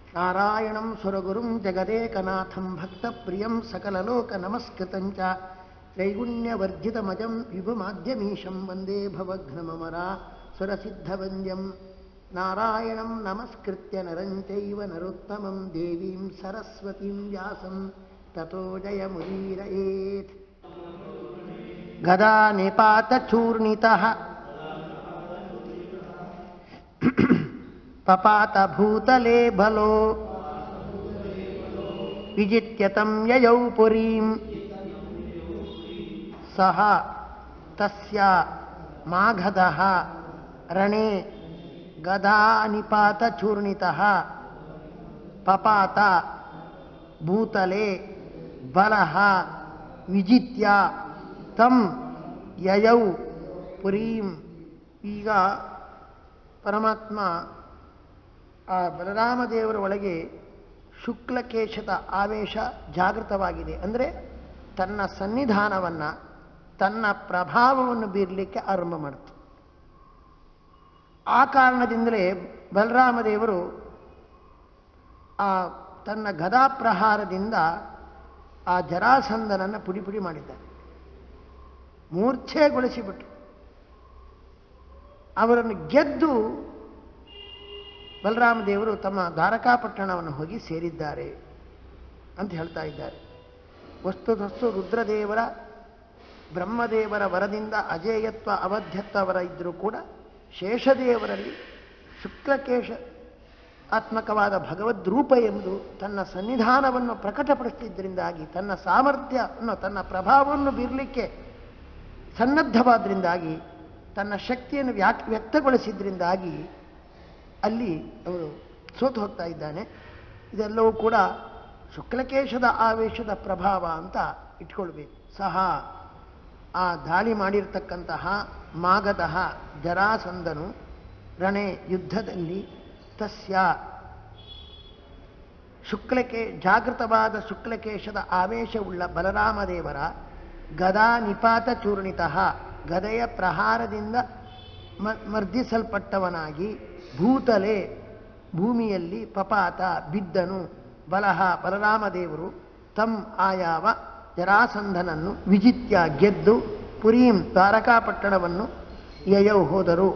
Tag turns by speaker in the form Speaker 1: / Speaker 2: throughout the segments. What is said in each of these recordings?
Speaker 1: ನಾರಾಯಣಂ ಸುರಗುರುಂ ಜಗದೇಕನಾಥಂ ಭಕ್ತಪ್ರಿಯಂ ಸಕಲಲೋಕನಮಸ್ಕೃತಂಚ ತ್ರೈಗುಣ್ಯವರ್ಜಿತಮಜಂ ವಿಭುಮಾದ್ಯಮೀಶಂ ವಂದೇ ಭವಘ್ನಮಮರ ಸುರಸಿದ್ಧವಂದ್ಯಂ ನಾರಾಯಣಂ ನಮಸ್ಕೃತ್ಯ ನರಂಚೈವ ನರೋತ್ತಮಂ ದೇವೀಂ ಸರಸ್ವತೀಂ ವ್ಯಾಸಂ ತಥೋ ಜಯಮುದೀರಯೇತ್ ಗದಾ ನಿಪಾತಚೂರ್ಣಿತಃ ಪಪಾತ ಭೂತಲೆ ಬಲೋ ವಿಜಿತ್ಯತಂ ಯಯೌ ಪುರೀಂ ಸಹ ತಸ್ಯ ಮಾಘದಃ ರಣೆ ಗದಾ ನಿಪಾತ ಚೂರ್ಣಿತಃ ಪಪಾತ ಭೂತಲೆ ಬಲಃ ವಿಜಿತ್ಯ ತಂ ಯಯೌ ಪುರೀಂ ಈಗ ಪರಮಾತ್ಮ ಆ ಬಲರಾಮದೇವರ ಒಳಗೆ ಶುಕ್ಲಕೇಶದ ಆವೇಶ ಜಾಗೃತವಾಗಿದೆ ಅಂದರೆ ತನ್ನ ಸನ್ನಿಧಾನವನ್ನು ತನ್ನ ಪ್ರಭಾವವನ್ನು ಬೀರಲಿಕ್ಕೆ ಆರಂಭ ಮಾಡುತ್ತೆ ಆ ಕಾರಣದಿಂದಲೇ ಬಲರಾಮದೇವರು ಆ ತನ್ನ ಗದಾಪ್ರಹಾರದಿಂದ ಆ ಜರಾಸಂಧನನ್ನು ಪುಡಿ ಪುಡಿ ಮಾಡಿದ್ದಾರೆ ಮೂರ್ಛೆಗೊಳಿಸಿಬಿಟ್ಟು ಅವರನ್ನು ಗೆದ್ದು ಬಲರಾಮದೇವರು ತಮ್ಮ ದ್ವಾರಕಾಪಟ್ಟಣವನ್ನು ಹೋಗಿ ಸೇರಿದ್ದಾರೆ ಅಂತ ಹೇಳ್ತಾ ಇದ್ದಾರೆ ವಸ್ತುತಸ್ತು ರುದ್ರದೇವರ ಬ್ರಹ್ಮದೇವರ ವರದಿಂದ ಅಜೇಯತ್ವ ಅವಧ್ಯತ್ವ ವರ ಇದ್ದರೂ ಕೂಡ ಶೇಷದೇವರಲ್ಲಿ ಶುಕ್ಲಕೇಶ ಆತ್ಮಕವಾದ ಭಗವದ್ರೂಪ ಎಂಬುದು ತನ್ನ ಸನ್ನಿಧಾನವನ್ನು ಪ್ರಕಟಪಡಿಸಿದ್ದರಿಂದಾಗಿ ತನ್ನ ಸಾಮರ್ಥ್ಯವನ್ನು ತನ್ನ ಪ್ರಭಾವವನ್ನು ಬೀರಲಿಕ್ಕೆ ಸನ್ನದ್ಧವಾದ್ರಿಂದಾಗಿ ತನ್ನ ಶಕ್ತಿಯನ್ನು ವ್ಯಾಕ್ ವ್ಯಕ್ತಗೊಳಿಸಿದ್ರಿಂದಾಗಿ ಅಲ್ಲಿ ಅವರು ಸೋತು ಹೋಗ್ತಾ ಇದ್ದಾನೆ ಇದೆಲ್ಲವೂ ಕೂಡ ಶುಕ್ಲಕೇಶದ ಆವೇಶದ ಪ್ರಭಾವ ಅಂತ ಇಟ್ಕೊಳ್ಬೇಕು ಸಹ ಆ ದಾಳಿ ಮಾಡಿರ್ತಕ್ಕಂತಹ ಮಾಗದಹ ಜರಾಸಂದನು ರಣೆ ಯುದ್ಧದಲ್ಲಿ ತಸ್ಯ ಶುಕ್ಲಕೆ ಜಾಗೃತವಾದ ಶುಕ್ಲಕೇಶದ ಆವೇಶವುಳ್ಳ ಬಲರಾಮದೇವರ ಗದಾ ನಿಪಾತ ಚೂರ್ಣಿತ ಗದೆಯ ಪ್ರಹಾರದಿಂದ ಮ ಮರ್ದಿಸಲ್ಪಟ್ಟವನಾಗಿ ಭೂತಲೆ ಭೂಮಿಯಲ್ಲಿ ಪಪಾತ ಬಿದ್ದನು ಬಲಹ ಬಲರಾಮದೇವರು ತಂ ಆಯಾವ ಜರಾಸಂಧನನ್ನು ವಿಜಿತ್ಯ ಗೆದ್ದು ಪುರೀಂ ದ್ವಾರಕಾಪಟ್ಟಣವನ್ನು ಯಯೌ ಹೋದರು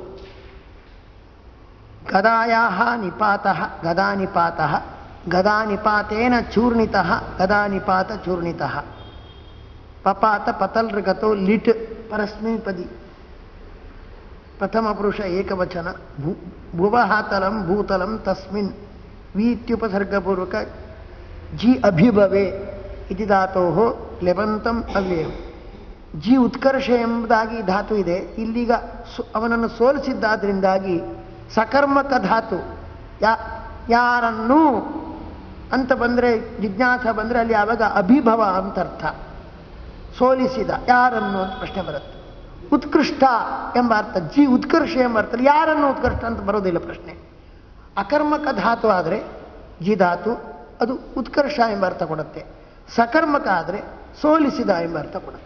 Speaker 1: ಗದಾಯಾ ನಿಪಾತ ಗದಾನಿಪಾತ ಗದಾನಿಪಾತೇನ ಚೂರ್ಣಿತ ಗದಾನಿಪಾತ ಚೂರ್ಣಿತ ಪಪಾತ ಪತಲ್ಋಗತೋ ಲಿಟ್ ಪರಸ್ಮೈಪದಿ ಪ್ರಥಮ ಪುರುಷ ಏಕವಚನ ಭೂ ಭುವಹಾತಲಂ ಭೂತಲಂ ತಸ್ಮಿನ್ ವೀತ್ಯುಪಸರ್ಗಪೂರ್ವಕ ಜಿ ಅಭಿಭವೆ ಇತಿ ಧಾತೋ ಲೆಬಂತಂ ಅವ್ಯಯಂ ಜಿ ಉತ್ಕರ್ಷ ಎಂಬುದಾಗಿ ಧಾತು ಇದೆ ಇಲ್ಲೀಗ ಸು ಅವನನ್ನು ಸೋಲಿಸಿದ್ದಾದ್ರಿಂದಾಗಿ ಸಕರ್ಮಕ ಧಾತು ಯಾ ಯಾರನ್ನೂ ಅಂತ ಬಂದರೆ ಜಿಜ್ಞಾಸ ಬಂದರೆ ಅಲ್ಲಿ ಆವಾಗ ಅಭಿಭವ ಅಂತ ಅರ್ಥ ಸೋಲಿಸಿದ ಯಾರನ್ನು ಅಂತ ಪ್ರಶ್ನೆ ಬರುತ್ತೆ ಉತ್ಕೃಷ್ಟ ಎಂಬ ಅರ್ಥ ಜಿ ಉತ್ಕರ್ಷ ಎಂಬ ಅರ್ಥ ಯಾರನ್ನು ಉತ್ಕೃಷ್ಟ ಅಂತ ಬರೋದಿಲ್ಲ ಪ್ರಶ್ನೆ ಅಕರ್ಮಕ ಧಾತು ಆದರೆ ಜಿ ಧಾತು ಅದು ಉತ್ಕರ್ಷ ಎಂಬ ಅರ್ಥ ಕೊಡುತ್ತೆ ಸಕರ್ಮಕ ಆದರೆ ಸೋಲಿಸಿದ ಎಂಬ ಅರ್ಥ ಕೊಡುತ್ತೆ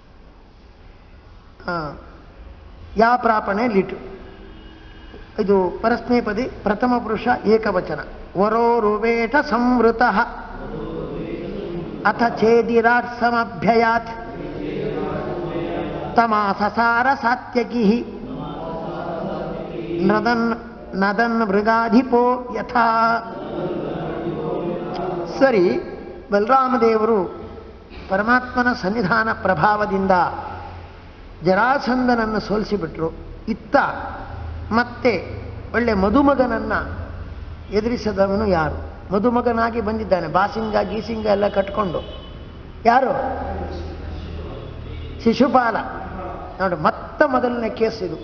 Speaker 1: ಯಾ ಪ್ರಾಪಣೆ ಲಿಟು ಇದು ಪರಸ್ಮೈಪದಿ ಪ್ರಥಮ ಪುರುಷ ಏಕವಚನ ವರೋರುವೇಟ ಸಂವೃತ ಅಥ ಛೇದಿರಾಟ್ ಸಮಭ್ಯಯಾತ್ ತಮಾಸಸಾರ ಸಾತ್ಯಕಿ ನದನ್ ನದನ್ ಮೃಗಾಧಿಪೋ ಯಥಾ ಸರಿ ಬಲರಾಮದೇವರು ಪರಮಾತ್ಮನ ಸನ್ನಿಧಾನ ಪ್ರಭಾವದಿಂದ ಜರಾಸಂಧನನ್ನು ಸೋಲಿಸಿಬಿಟ್ರು ಇತ್ತ ಮತ್ತೆ ಒಳ್ಳೆ ಮಧುಮಗನನ್ನು ಎದುರಿಸದವನು ಯಾರು ಮಧುಮಗನಾಗಿ ಬಂದಿದ್ದಾನೆ ಬಾಸಿಂಗ ಗೀಸಿಂಗ ಎಲ್ಲ ಕಟ್ಕೊಂಡು ಯಾರು ಶಿಶುಪಾಲ ನೋಡಿ ಮತ್ತೆ ಮೊದಲನೇ ಕೇಸ್ ಇದು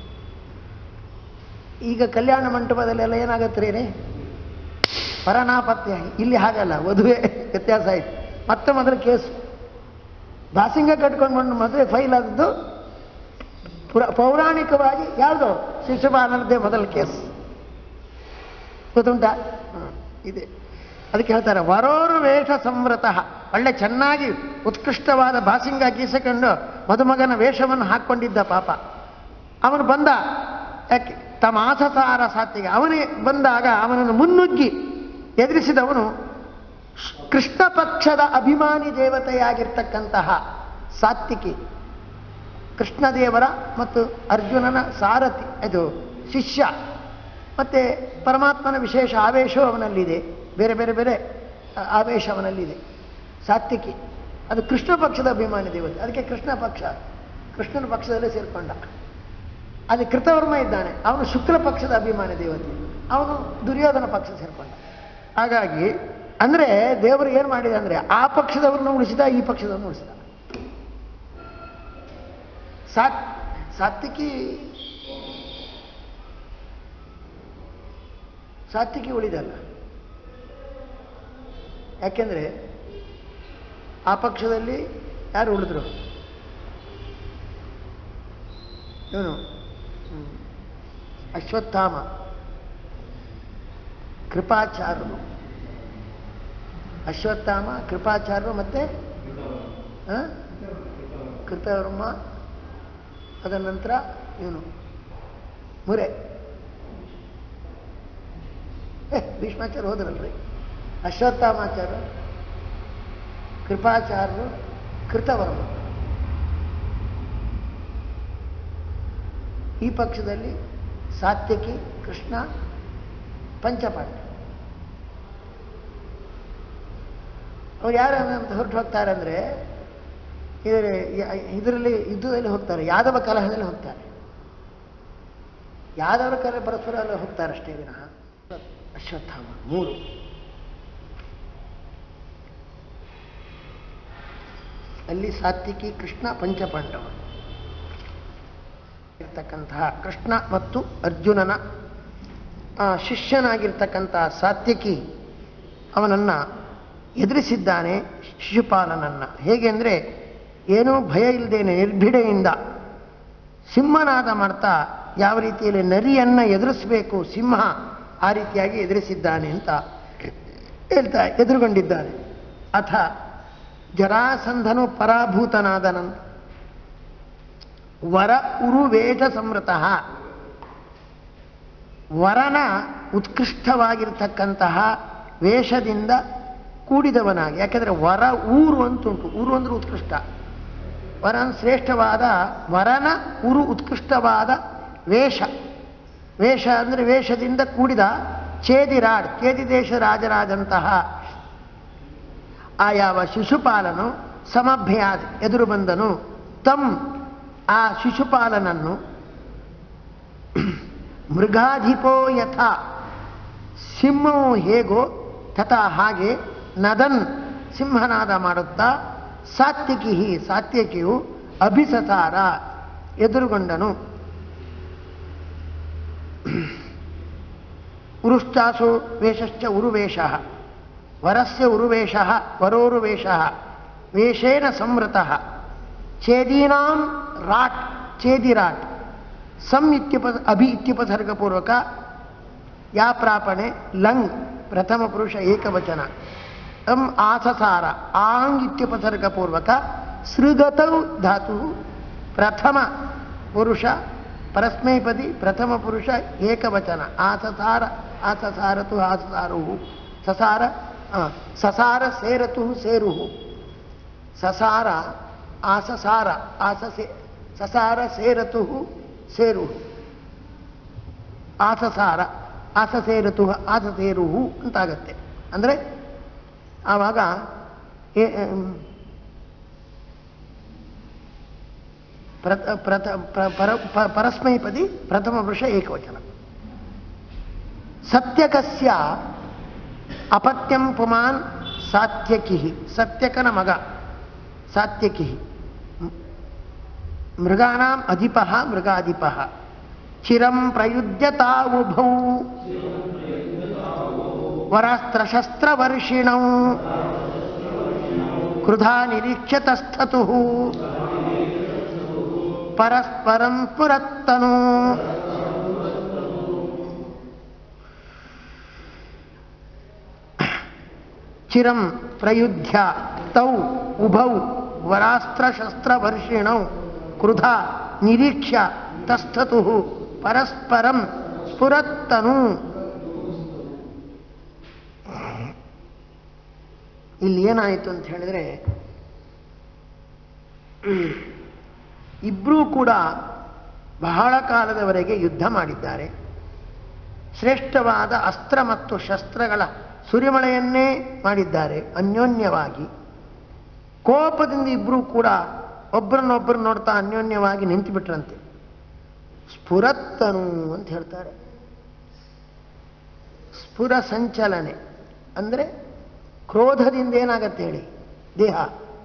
Speaker 1: ಈಗ ಕಲ್ಯಾಣ ಮಂಟಪದಲ್ಲೆಲ್ಲ ಏನಾಗತ್ತೆ ರೀ ಪರನಾಪತ್ಯ ಇಲ್ಲಿ ಹಾಗಲ್ಲ ವಧುವೆ ವ್ಯತ್ಯಾಸ ಆಯ್ತು ಮತ್ತೆ ಮೊದಲು ಕೇಸು ಬಾಸಿಂಗ ಕಟ್ಕೊಂಡು ಬಂದು ಮದುವೆ ಫೈಲ್ ಆದದ್ದು ಪುರ ಪೌರಾಣಿಕವಾಗಿ ಯಾವುದು ಶಿಶುಪಾಲನದ್ದೇ ಮೊದಲ ಕೇಸ್ ಗೊತ್ತುಂಟ ಇದೆ ಅದಕ್ಕೆ ಹೇಳ್ತಾರೆ ವರೋರು ವೇಷ ಸಂವೃತ ಒಳ್ಳೆ ಚೆನ್ನಾಗಿ ಉತ್ಕೃಷ್ಟವಾದ ಬಾಸಿಂಗ ಗೀಸಕೊಂಡು ಮದುಮಗನ ವೇಷವನ್ನು ಹಾಕ್ಕೊಂಡಿದ್ದ ಪಾಪ ಅವನು ಬಂದ ಯಾಕೆ ತಮಾಸಸಾರ ಸಾತಿಗೆ ಅವನೇ ಬಂದಾಗ ಅವನನ್ನು ಮುನ್ನುಗ್ಗಿ ಎದುರಿಸಿದವನು ಶ್- ಕೃಷ್ಣ ಪಕ್ಷದ ಅಭಿಮಾನಿ ದೇವತೆಯಾಗಿರ್ತಕ್ಕಂತಹ ಸಾತ್ವಿಕಿ ಕೃಷ್ಣದೇವರ ಮತ್ತು ಅರ್ಜುನನ ಸಾರಥಿ ಇದು ಶಿಷ್ಯ ಮತ್ತು ಪರಮಾತ್ಮನ ವಿಶೇಷ ಆವೇಶವು ಅವನಲ್ಲಿದೆ ಬೇರೆ ಬೇರೆ ಬೇರೆ ಆ, ಆವೇಶ ಅವನಲ್ಲಿದೆ ಸಾತ್ವಿಕಿ ಅದು ಕೃಷ್ಣ ಪಕ್ಷದ ಅಭಿಮಾನಿ ದೇವತೆ ಅದಕ್ಕೆ ಕೃಷ್ಣ ಪಕ್ಷ ಕೃಷ್ಣನ ಪಕ್ಷದಲ್ಲೇ ಸೇರಿಕೊಂಡ ಅಲ್ಲಿ ಕೃತವರ್ಮ ಇದ್ದಾನೆ ಅವನು ಶುಕ್ಲ ಪಕ್ಷದ ಅಭಿಮಾನಿ ದೇವತೆ ಅವನು ದುರ್ಯೋಧನ ಪಕ್ಷ ಸೇರ್ಕೊಂಡ ಹಾಗಾಗಿ ಅಂದರೆ ದೇವರು ಏನು ಮಾಡಿದ ಅಂದರೆ ಆ ಪಕ್ಷದವ್ರನ್ನ ಉಳಿಸಿದ ಈ ಪಕ್ಷದವ್ರನ್ನ ಉಳಿಸಿದ ಸಾತ್ ಸಾತ್ವಿಕಿ ಸಾತ್ವಿಕಿ ಉಳಿದಲ್ಲ ಯಾಕೆಂದ್ರೆ ಆ ಪಕ್ಷದಲ್ಲಿ ಯಾರು ಉಳಿದ್ರು ಇವನು ಹ್ಮ್, ಅಶ್ವತ್ಥಾಮ ಕೃಪಾಚಾರ್ಯರು ಅಶ್ವತ್ಥಾಮ ಕೃಪಾಚಾರ್ಯರು ಮತ್ತೆ ಆ? ಕೃತವರ್ಮ ಅದರ ನಂತರ ಇವನು ಮುರೆ ಏ ಭೀಷ್ಮಾಚಾರ್ಯ ಹೋದ್ರಲ್ರಿ ಅಶ್ವತ್ಥಾಮಾಚಾರ್ಯ ಕೃಪಾಚಾರ್ಯರು ಕೃತವರ್ಮ ಈ ಪಕ್ಷದಲ್ಲಿ ಸಾತ್ಯಕಿ ಕೃಷ್ಣ ಪಂಚಪಾಂಡ ಅವ್ರು ಯಾರು ಅಂತ ಹೊರಟು ಹೋಗ್ತಾರೆ ಅಂದರೆ ಇದರ ಇದರಲ್ಲಿ ಯುದ್ಧದಲ್ಲಿ ಹೋಗ್ತಾರೆ ಯಾದವ ಕಲಹದಲ್ಲಿ ಹೋಗ್ತಾರೆ ಯಾದವರ ಕಲೆ ಪರಸ್ಪರ ಅಲ್ಲಿ ಹೋಗ್ತಾರೆ ಅಷ್ಟೇ ವಿನಃ ಅಶ್ವತ್ಥಾಮ ಮೂರು ಅಲ್ಲಿ ಸಾತ್ವಿಕಿ ಕೃಷ್ಣ ಪಂಚಪಾಂಡವ ಇರ್ತಕ್ಕಂತಹ ಕೃಷ್ಣ ಮತ್ತು ಅರ್ಜುನನ ಆ, ಶಿಷ್ಯನಾಗಿರ್ತಕ್ಕಂತಹ ಸಾತ್ವಿಕಿ ಅವನನ್ನು ಎದುರಿಸಿದ್ದಾನೆ ಶಿಶುಪಾಲನನ್ನು ಹೇಗೆ ಅಂದರೆ ಏನೂ ಭಯ ಇಲ್ಲದೇನೆ ನಿರ್ಭಿಡೆಯಿಂದ ಸಿಂಹನಾದ ಮಾಡ್ತಾ ಯಾವ ರೀತಿಯಲ್ಲಿ ನರಿಯನ್ನು ಎದುರಿಸಬೇಕು ಸಿಂಹ ಆ ರೀತಿಯಾಗಿ ಎದುರಿಸಿದ್ದಾನೆ ಅಂತ ಹೇಳ್ತಾ ಎದುರುಗೊಂಡಿದ್ದಾನೆ ಅಥ ಜರಾಸಂಧನು ಪರಾಭೂತನಾದ ನಂತರ ವರ ಉರುವೇಷ ಸಂವೃತಃ ವರನ ಉತ್ಕೃಷ್ಟವಾಗಿರ್ತಕ್ಕಂತಹ ವೇಷದಿಂದ ಕೂಡಿದವನಾಗಿ ಯಾಕೆಂದರೆ ವರ ಊರು ಅಂತುಂಟು ಊರು ಅಂದ್ರೆ ಉತ್ಕೃಷ್ಟ ವರನ ಶ್ರೇಷ್ಠವಾದ ವರನ ಉರು ಉತ್ಕೃಷ್ಟವಾದ ವೇಷ ವೇಷ ಅಂದರೆ ವೇಷದಿಂದ ಕೂಡಿದ ಚೇದಿರಾಡ್ ಚೇದಿ ದೇಶ ರಾಜರಾದಂತಹ ಆ ಯಾವ ಶಿಶುಪಾಲನು ಸಮಭ್ಯಾದ ಎದುರು ಬಂದನು ತಮ್ ಆ ಶಿಶುಪಾಲನನ್ನು ಮೃಗಾಧಿಪೋ ಯಥ ಸಿಂಹವು ಹೇಗೋ ತಥಾ ಹಾಗೆ ನದನ್ ಸಿಂಹನಾದ ಮಾಡುತ್ತಾ ಸಾತ್ವಿಕಿ ಸಾತ್ವಿಕಿಯು ಅಭಿಸಸಾರ ಎದುರುಗೊಂಡನು ಉರುಶ್ಚಾಸು ವೇಷಶ್ಚ ಉರುವೇಷ ವರಸ್ಯ ಉರುವೇಷ ವರೋರುವೇಷ ವೇಷೇನ ಸಂವೃತಃ ಛೇದೀನಾಂ ರಾಟ್ ಛೇದಿರಾಟ್ ಸಂ ಇತ್ಯುಪ ಅಭಿ ಇತ್ಯುಪಸರ್ಗಪೂರ್ವಕ ಯಾ ಪ್ರಾಪಣೆ ಲಂಗ್ ಪ್ರಥಮ ಪುರುಷ ಏಕವಚನ ಅಂ ಆಸಸಾರ ಆಂಗ್ ಇತ್ಯುಪಸರ್ಗಪೂರ್ವಕ ಸೃಗತೌ ಧಾತು ಪ್ರಥಮ ಪುರುಷ ಪರಸ್ಮೈಪದಿ ಪ್ರಥಮ ಪುರುಷ ಏಕವಚನ ಆಸಸಾರ ಆಸಸಾರತು ಆಸಸಾರು ಸಸಾರ ಆ, ಸಸಾರ ಸೇರತು ಸೇರು ಸಸಾರ ಆಸಸಾರ ಆಸಸೆ ಸಸಾರ ಸೇರತು ಸೇರು ಆಸಸಾರ ಆಸಸೇರತು ಆಸಸೇರು ಅಂತಾಗತ್ತೆ ಅಂದರೆ ಆವಾಗ ಏ- ಎಮ್, ಪ್ರಥ ಪ್ರಥ ಪ್ರ- ಪರ ಪ- ಪರಸ್ಮೈಪದಿ ಪ್ರಥಮ ಪುರುಷ ಏಕವಚನ ಸತ್ಯಕಸ್ಯ ಅಪತ್ಯಂ ಪುಮಾನ್ ಸಾತ್ಯಕಿ ಸತ್ಯಕನ ಮಗ ಸಾತ್ಯಕಿ ಮೃಗಾನಾಂ ಅಧಿಪ ಮೃಗಾಧಿಪ ಚಿರಂ ಪ್ರಯುಜ್ಯ ತಾವುಭೌ ವರಾಸ್ತ್ರಶಸ್ತ್ರವರ್ಷಿಣೌ ಕ್ರುಧಾ ನಿರೀಕ್ಷ್ಯತಸ್ಥತು ಪರಸ್ಪರಂ ಪುರತ್ತನು ಚಿರಂ ಪ್ರಯುಧ್ಯ ತೌ ಉಭೌ ವರಾಸ್ತ್ರಶಸ್ತ್ರವರ್ಷಿಣೌ ಕ್ರುಧ ನಿರೀಕ್ಷ್ಯ ತಸ್ಥತು ಪರಸ್ಪರಂ ಸ್ಫುರತ್ತನು ಇಲ್ಲಿ ಏನಾಯಿತು ಅಂತ ಹೇಳಿದ್ರೆ ಇಬ್ಬರೂ ಕೂಡ ಬಹಳ ಕಾಲದವರೆಗೆ ಯುದ್ಧ ಮಾಡಿದ್ದಾರೆ ಶ್ರೇಷ್ಠವಾದ ಅಸ್ತ್ರ ಮತ್ತು ಶಸ್ತ್ರಗಳ ಸುರಿಮಳೆಯನ್ನೇ ಮಾಡಿದ್ದಾರೆ ಅನ್ಯೋನ್ಯವಾಗಿ ಕೋಪದಿಂದ ಇಬ್ಬರೂ ಕೂಡ ಒಬ್ಬರನ್ನೊಬ್ಬರು ನೋಡ್ತಾ ಅನ್ಯೋನ್ಯವಾಗಿ ನಿಂತು ಬಿಟ್ರಂತೆ ಸ್ಫುರತ್ತನು ಅಂತ ಹೇಳ್ತಾರೆ ಸ್ಫುರ ಸಂಚಲನೆ ಅಂದರೆ ಕ್ರೋಧದಿಂದ ಏನಾಗತ್ತೆ ಹೇಳಿ ದೇಹ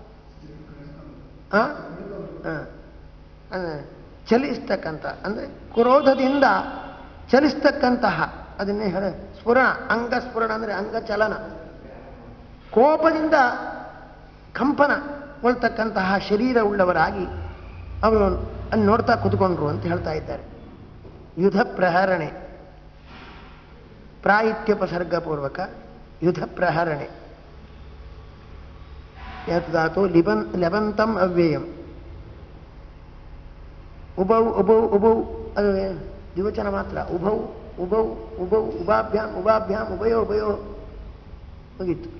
Speaker 1: ಆ? ಆ. ಅಂದ್ರೆ ಚಲಿಸ್ತಕ್ಕಂಥ ಅಂದರೆ ಕ್ರೋಧದಿಂದ ಚಲಿಸ್ತಕ್ಕಂತಹ ಅದನ್ನೇ ಹೇಳ ಸ್ಫುರಣ ಅಂಗ ಸ್ಫುರಣ ಅಂದರೆ ಅಂಗಚಲನ ಕೋಪದಿಂದ ಕಂಪನಗೊಳ್ತಕ್ಕಂತಹ ಶರೀರ ಉಳ್ಳವರಾಗಿ ಅವರು ಅಲ್ಲಿ ನೋಡ್ತಾ ಕುತ್ಕೊಂಡ್ರು ಅಂತ ಹೇಳ್ತಾ ಇದ್ದಾರೆ ಯುಧ ಪ್ರಹರಣೆ ಪ್ರಾಯಿತ್ಯೋಪಸರ್ಗಪೂರ್ವಕ ಯುಧ ಪ್ರಹರಣೆ ಯತ್ಧಾತು ಲಿಬನ್ ಲಬಂತಂ ಅವ್ಯಯಂ ಉಭೌ ಉಭೌ ಉಭೌ ಅದು ಏನು? ದ್ವಿವಚನ ಮಾತ್ರ ಉಭೌ ಉಭೌ ಉಭೌ ಉಭಾಭ್ಯಾಂ ಉಭಾಭ್ಯಾಂ ಉಭಯೋ ಉಭಯೋ ಮುಗೀತು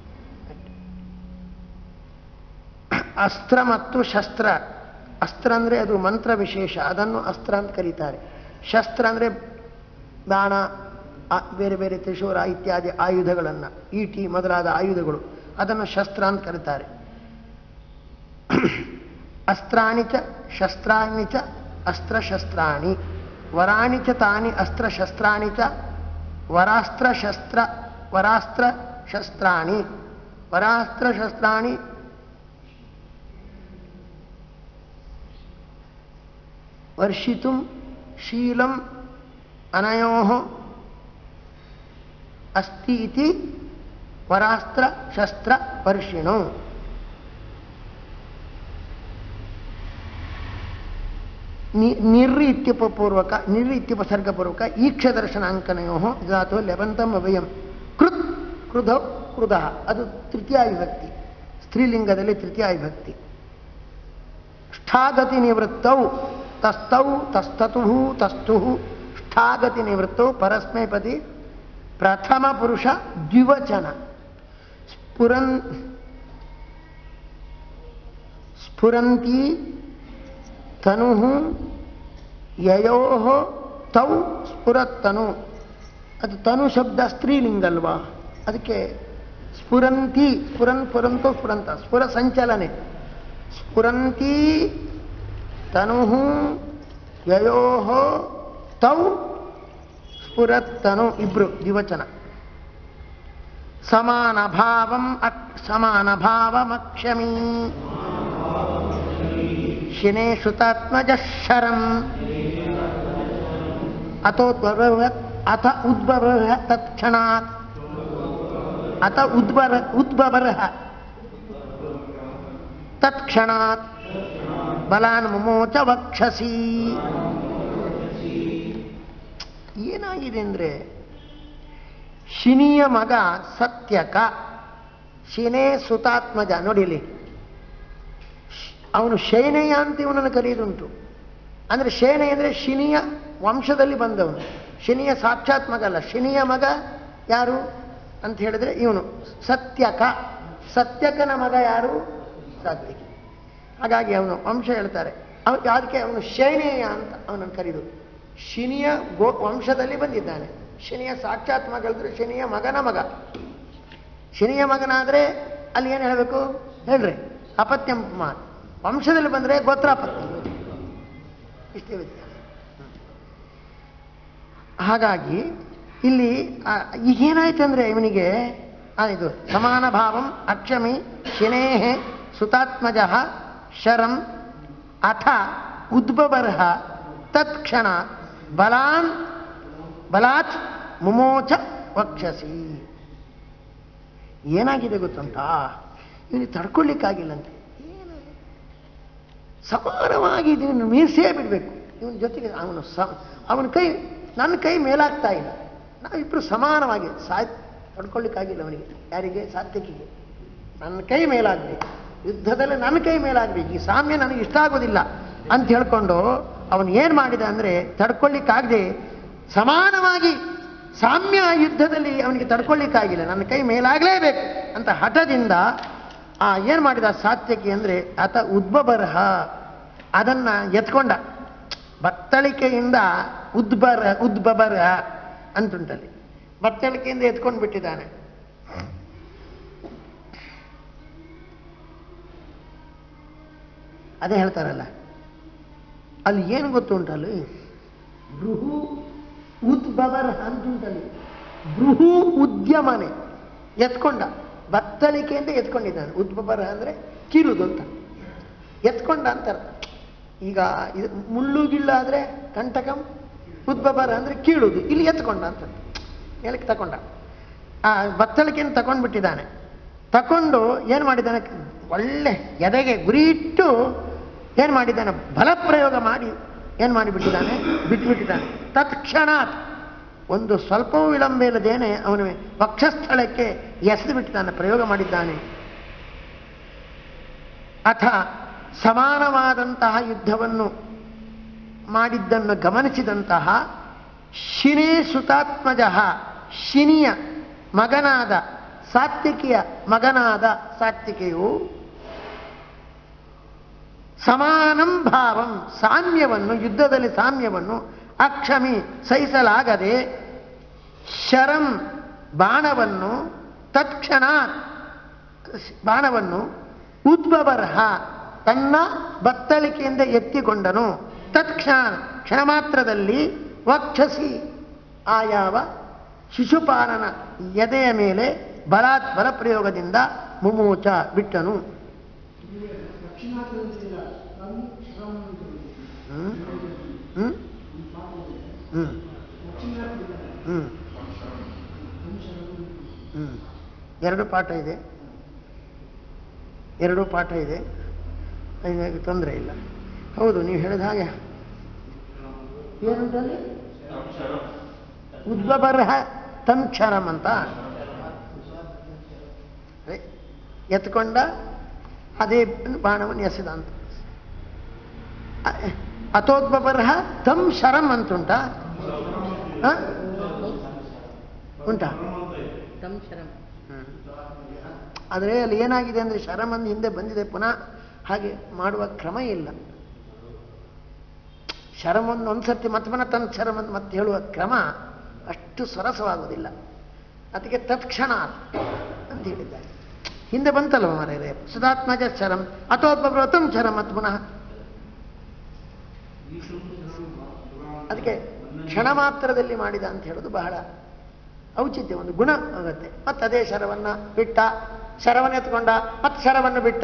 Speaker 1: ಅಸ್ತ್ರ ಮತ್ತು ಶಸ್ತ್ರ ಅಸ್ತ್ರ ಅಂದರೆ ಅದು ಮಂತ್ರ ವಿಶೇಷ ಅದನ್ನು ಅಸ್ತ್ರ ಅಂತ ಕರೀತಾರೆ ಶಸ್ತ್ರ ಅಂದರೆ ಬಾಣ ಆ- ಬೇರೆ ಬೇರೆ ತ್ರಿಶೂರ ಇತ್ಯಾದಿ ಆಯುಧಗಳನ್ನು ಈಟಿ ಮೊದಲಾದ ಆಯುಧಗಳು ಅದನ್ನು ಶಸ್ತ್ರ ಅಂತ ಕರೀತಾರೆ ಅಸ್ತ್ರಾಣಿ ಚ ಶಸ್ತ್ರಾಣಿ ಚ ಅಸ್ತ್ರಶಸ್ತ್ರಾಣಿ ವರಾಣಿ ಚ ತಾನಿ ಅಸ್ತ್ರಶಸ್ತ್ರಾಣಿ ಚ ವರಾಸ್ತ್ರಶಸ್ತ್ರ ವರಾಸ್ತ್ರ ಶಸ್ತ್ರಾಣಿ ವರಾಸ್ತ್ರಶಸ್ತ್ರಾಣಿ ವರ್ಷಿತು ಶೀಲಂ ಅನಯೋ ಅಸ್ತಿ ಇತಿ ವರಾಸ್ತ್ರ ಶಸ್ತ್ರ ವರ್ಷಿಣು ನಿ- ನಿರ್ ಇತ್ಯುಪಪೂರ್ವಕ ನಿರ್ ಇತ್ಯುಪಸರ್ಗಪೂರ್ವಕ ಈಕ್ಷದರ್ಶನಾಂಕನಯೋ ಧಾತು ಲೆಬಂತಂ ಅಭಯಂ ಕೃತ್ ಕೃಧೌ ಕೃಧ ಅದು ತೃತೀಯ ವಿಭಕ್ತಿ ಸ್ತ್ರೀಲಿಂಗದಲ್ಲಿ ತೃತೀಯ ವಿಭಕ್ತಿ ಷ್ಠಾಗತಿ ನಿವೃತ್ತೌ ತಸ್ತೌ ತಸ್ತತು ತಸ್ತು ಷ್ಠಾಗತಿ ನಿವೃತ್ತೌ ಪರಸ್ಮೈಪದಿ ಪ್ರಥಮ ಪುರುಷ ದ್ವಿವಚನ ಸ್ಫುರನ್ ಸ್ಫುರಂತಿ ತನು ಯಯೋ ತೌ ಸ್ಫುರತ್ತನು ಅದು ತನು ಶಬ್ದ ಸ್ತ್ರೀಲಿಂಗಲ್ವಾ ಅದಕ್ಕೆ ಸ್ಫುರಂತಿ ಸ್ಫುರನ್ ಸ್ಫುರಂತೋ ಸ್ಫುರಂತ ಸ್ಫುರ ಸಂಚಲನೆ ಸ್ಫುರಂತಿ ತನು ಯಯೋ ತೌ ಸ್ಫುರತ್ತನು ಇಬ್ರು ದ್ವಿವಚನ ಸಮಾನ ಭಾವಂ ಅಕ್ ಸಮಾನ ಭಾವಮಕ್ಷಮೀ ಶಿನೇ ಶ್ರುತಾತ್ಮಜ ಶರಂ ಅಥೋದ್ಭವ ಅಥ ಉದ್ಭವ ತತ್ಕ್ಷಣಾತ್ ಅಥ ಉದ್ಭವ ಉದ್ಭವರ ತತ್ಕ್ಷಣಾತ್ ಬಲಾನ್ ಮುಮೋಚ ವಕ್ಷಸಿ ಏನಾಗಿದೆ ಅಂದ್ರೆ ಶಿನಿಯ ಮಗ ಸತ್ಯಕ ಶಿನೇ ಸುತಾತ್ಮಜ ನೋಡಿ ಇಲ್ಲಿ ಅವನು ಶೈನಯ್ಯ ಅಂತ ಇವನನ್ನು ಕರೆಯುವುದುಂಟು ಅಂದರೆ ಶೇನೆ ಅಂದರೆ ಶಿನಿಯ ವಂಶದಲ್ಲಿ ಬಂದವನು ಶಿನಿಯ ಸಾಕ್ಷಾತ್ ಮಗ ಅಲ್ಲ ಶಿನಿಯ ಮಗ ಯಾರು ಅಂತ ಹೇಳಿದ್ರೆ ಇವನು ಸತ್ಯಕ ಸತ್ಯಕನ ಮಗ ಯಾರು ಸಾತ್ವಿಕ ಹಾಗಾಗಿ ಅವನು ವಂಶ ಹೇಳ್ತಾರೆ ಅವ ಅದಕ್ಕೆ ಅವನು ಶೈನೇಯ ಅಂತ ಅವನನ್ನು ಕರೆದು ಶಿನಿಯ ಗೋ ವಂಶದಲ್ಲಿ ಬಂದಿದ್ದಾನೆ ಶನಿಯ ಸಾಕ್ಷಾತ್ ಮಗ ಹೇಳಿದ್ರೆ ಶನಿಯ ಮಗನ ಮಗ ಶನಿಯ ಮಗನಾದರೆ ಅಲ್ಲಿ ಏನು ಹೇಳಬೇಕು ಹೇಳ್ರಿ ಅಪತ್ಯಂ ಮಾತು ವಂಶದಲ್ಲಿ ಬಂದರೆ ಗೋತ್ರಾಪತ್ಯ ಇಷ್ಟೇ ವ್ಯತ್ಯಾಸ ಹಾಗಾಗಿ ಇಲ್ಲಿ ಆ, ಈಗೇನಾಯ್ತು ಅಂದರೆ ಇವನಿಗೆ ಆ, ಇದು ಸಮಾನ ಭಾವಂ ಅಕ್ಷಮಿ ಶಿನೇಹ ಸುತಾತ್ಮಜ ಶರಂ ಅಥ ಉದ್ಬಬರ್ಹ ತತ್ಕ್ಷಣ ಬಲಾನ್ ಬಲಾತ್ ಮುಮೋಚ ವಕ್ಷಸಿ ಏನಾಗಿದೆ ಗೊತ್ತುಂಟಾ ಇವನಿಗೆ ತಡ್ಕೊಳ್ಳಿಕ್ಕಾಗಿಲ್ಲಂತೆ ಏನಾಗಿದೆ? ಸಮಾನವಾಗಿ ಇದನ್ನು ಮೀರಿಸೇ ಬಿಡಬೇಕು ಇವನ ಜೊತೆಗೆ ಅವನು ಸ ಅವನ ಕೈ ನನ್ನ ಕೈ ಮೇಲಾಗ್ತಾ ಇಲ್ಲ ನಾವಿಬ್ಬರು ಸಮಾನವಾಗಿ ಸಾಯ್ ತಡ್ಕೊಳ್ಳಿಕ್ಕಾಗಿಲ್ಲ ಅವನಿಗೆ ಯಾರಿಗೆ ಸಾತ್ವಿಕಿಗೆ ನನ್ನ ಕೈ ಮೇಲಾಗಬೇಕು ಯುದ್ಧದಲ್ಲಿ ನನ್ನ ಕೈ ಮೇಲಾಗಬೇಕು ಈ ಸಾಮ್ಯ ನನಗೆ ಇಷ್ಟ ಆಗೋದಿಲ್ಲ ಅಂತ ಹೇಳ್ಕೊಂಡು ಅವನು ಏನು ಮಾಡಿದ ಅಂದರೆ ತಡ್ಕೊಳ್ಳಿಕ್ಕಾಗದೆ ಸಮಾನವಾಗಿ ಸಾಮ್ಯ ಯುದ್ಧದಲ್ಲಿ ಅವನಿಗೆ ತಡ್ಕೊಳ್ಳಿಕ್ಕಾಗಿಲ್ಲ ನನ್ನ ಕೈ ಮೇಲಾಗಲೇಬೇಕು ಅಂತ ಹಠದಿಂದ ಆ ಏನು ಮಾಡಿದ ಸಾತ್ಯಕಿ ಅಂದರೆ ಆತ ಉದ್ಬಬರಹ ಅದನ್ನ ಎತ್ಕೊಂಡ ಬತ್ತಳಿಕೆಯಿಂದ ಉದ್ಬರ ಉದ್ಬಬರ ಅಂತುಂಟಲ್ಲಿ ಬತ್ತಳಿಕೆಯಿಂದ ಎತ್ಕೊಂಡು ಬಿಟ್ಟಿದ್ದಾನೆ ಅದೇ ಹೇಳ್ತಾರಲ್ಲ ಅಲ್ಲಿ ಏನು ಗೊತ್ತುಂಟಲ್ಲಿ ಬೃಹು ಉದ್ಬವರ್ ಅಂತುಂಟಲ್ಲಿ ಬೃಹು ಉದ್ಯಮನೆ ಎತ್ಕೊಂಡ ಬತ್ತಳಿಕೆಯಿಂದ ಎತ್ಕೊಂಡಿದ್ದಾನೆ ಉದ್ಬವರ ಅಂದರೆ ಕಿರುದು ಅಂತ ಎತ್ಕೊಂಡ ಅಂತ ಅರ್ಥ. ಈಗ ಇದು ಮುಳ್ಳು ಗಿಳ್ಳು ಆದರೆ ಕಂಟಕಂ ಉದ್ಬವರ ಅಂದರೆ ಕೀಳುದು ಇಲ್ಲಿ ಎತ್ಕೊಂಡ ಅಂತ ಹೇಳಕ್ಕೆ ತಕೊಂಡ ಆ ಬತ್ತಳಿಕೆಯನ್ನು ತಗೊಂಡ್ಬಿಟ್ಟಿದ್ದಾನೆ ತಕೊಂಡು ಏನು ಮಾಡಿದ್ದಾನೆ ಒಳ್ಳೆ ಎದೆಗೆ ಗುರಿ ಇಟ್ಟು ಏನು ಮಾಡಿದ್ದಾನೆ ಬಲಪ್ರಯೋಗ ಮಾಡಿ ಏನು ಮಾಡಿಬಿಟ್ಟಿದ್ದಾನೆ ಬಿಟ್ಟುಬಿಟ್ಟಿದ್ದಾನೆ ತತ್ಕ್ಷಣಾತ್ ಒಂದು ಸ್ವಲ್ಪವೂ ವಿಳಂಬ ಇಲ್ಲದೇನೆ ಅವನು ವಕ್ಷಸ್ಥಳಕ್ಕೆ ಎಸೆದು ಬಿಟ್ಟಿದ್ದಾನೆ ಪ್ರಯೋಗ ಮಾಡಿದ್ದಾನೆ ಅಥ ಸಮಾನವಾದಂತಹ ಯುದ್ಧವನ್ನು ಮಾಡಿದ್ದನ್ನು ಗಮನಿಸಿದಂತಹ ಶಿನೇ ಸುತಾತ್ಮಜ ಶಿನಿಯ ಮಗನಾದ ಸಾತ್ವಿಕಿಯ ಮಗನಾದ ಸಾತ್ವಿಕೆಯು ಸಮಾನಂ ಭಾವಂ ಸಾಮ್ಯವನ್ನು ಯುದ್ಧದಲ್ಲಿ ಸಾಮ್ಯವನ್ನು ಅಕ್ಷಮಿ ಸಹಿಸಲಾಗದೆ ಶರಂ ಬಾಣವನ್ನು ತತ್ಕ್ಷಣ ಬಾಣವನ್ನು ಉದ್ಭವರ್ಹ ತನ್ನ ಬತ್ತಳಿಕೆಯಿಂದ ಎತ್ತಿಕೊಂಡನು ತತ್ಕ್ಷಣ ಕ್ಷಣ ಮಾತ್ರದಲ್ಲಿ ವಕ್ಷಸಿ ಆ ಯಾವ ಶಿಶುಪಾಲನ ಎದೆಯ ಮೇಲೆ ಬಲಾತ್ ಬಲಪ್ರಯೋಗದಿಂದ ಮುಮೂಚ ಬಿಟ್ಟನು ಹ್ಮ್? ಹ್ಮ್? ಹ್ಮ್. ಹ್ಮ್. ಹ್ಮ್. ಎರಡು ಪಾಠ ಇದೆ ಎರಡು ಪಾಠ ಇದೆ ಹೀಗಾಗಿ ತೊಂದರೆ ಇಲ್ಲ ಹೌದು ನೀವು ಹೇಳಿದ ಹಾಗೆ ಏನುಂಟಲ್ಲಿ ಉದ್ಬಬರ್ಹ ತಂಕ್ಷರಂ ಅಂತ ಅದೇ, ಎತ್ಕೊಂಡ ಅದೇ ಬಾಣವನ್ನು ಎಸೆದ ಅಂತ ಅ- ಅಥೋದ್ಬಬರ್ಹ ತಂ ಶರಂ ಅಂತುಂಟ ಹ? ಉಂಟಾ
Speaker 2: ಸಂಶರಂ
Speaker 1: ಹ್ಮ್. ಆದರೆ ಅಲ್ಲಿ ಏನಾಗಿದೆ ಅಂದರೆ ಶರಮಂದು ಹಿಂದೆ ಬಂದಿದೆ ಪುನಃ ಹಾಗೆ ಮಾಡುವ ಕ್ರಮ ಇಲ್ಲ ಶರಮೊಂದು ಒಂದ್ಸರ್ತಿ ಮತ್ತೆ ಪುನಃ ತನ್ನ ಶರಮಂದು ಮತ್ತೆ ಹೇಳುವ ಕ್ರಮ ಅಷ್ಟು ಸರಸವಾಗುವುದಿಲ್ಲ ಅದಕ್ಕೆ ತತ್ಕ್ಷಣ ಅಂತ ಹೇಳಿದ್ದಾರೆ ಹಿಂದೆ ಬಂತಲ್ವ ಮರೇ ಸುಧಾತ್ಮಜ ಶರಂ ಅಥೋದ್ಭವತಂ ಶರಂ ಮತ್ತು ಪುನಃ ಅದಕ್ಕೆ ಕ್ಷಣ ಮಾತ್ರದಲ್ಲಿ ಮಾಡಿದ ಅಂತ ಹೇಳೋದು ಬಹಳ ಔಚಿತ್ಯ ಒಂದು ಗುಣ ಆಗುತ್ತೆ ಮತ್ತೆ ಅದೇ ಶರವನ್ನ ಬಿಟ್ಟ ಶರವನ್ನು ಎತ್ಕೊಂಡ ಮತ್ತೆ ಶರವನ್ನು ಬಿಟ್ಟ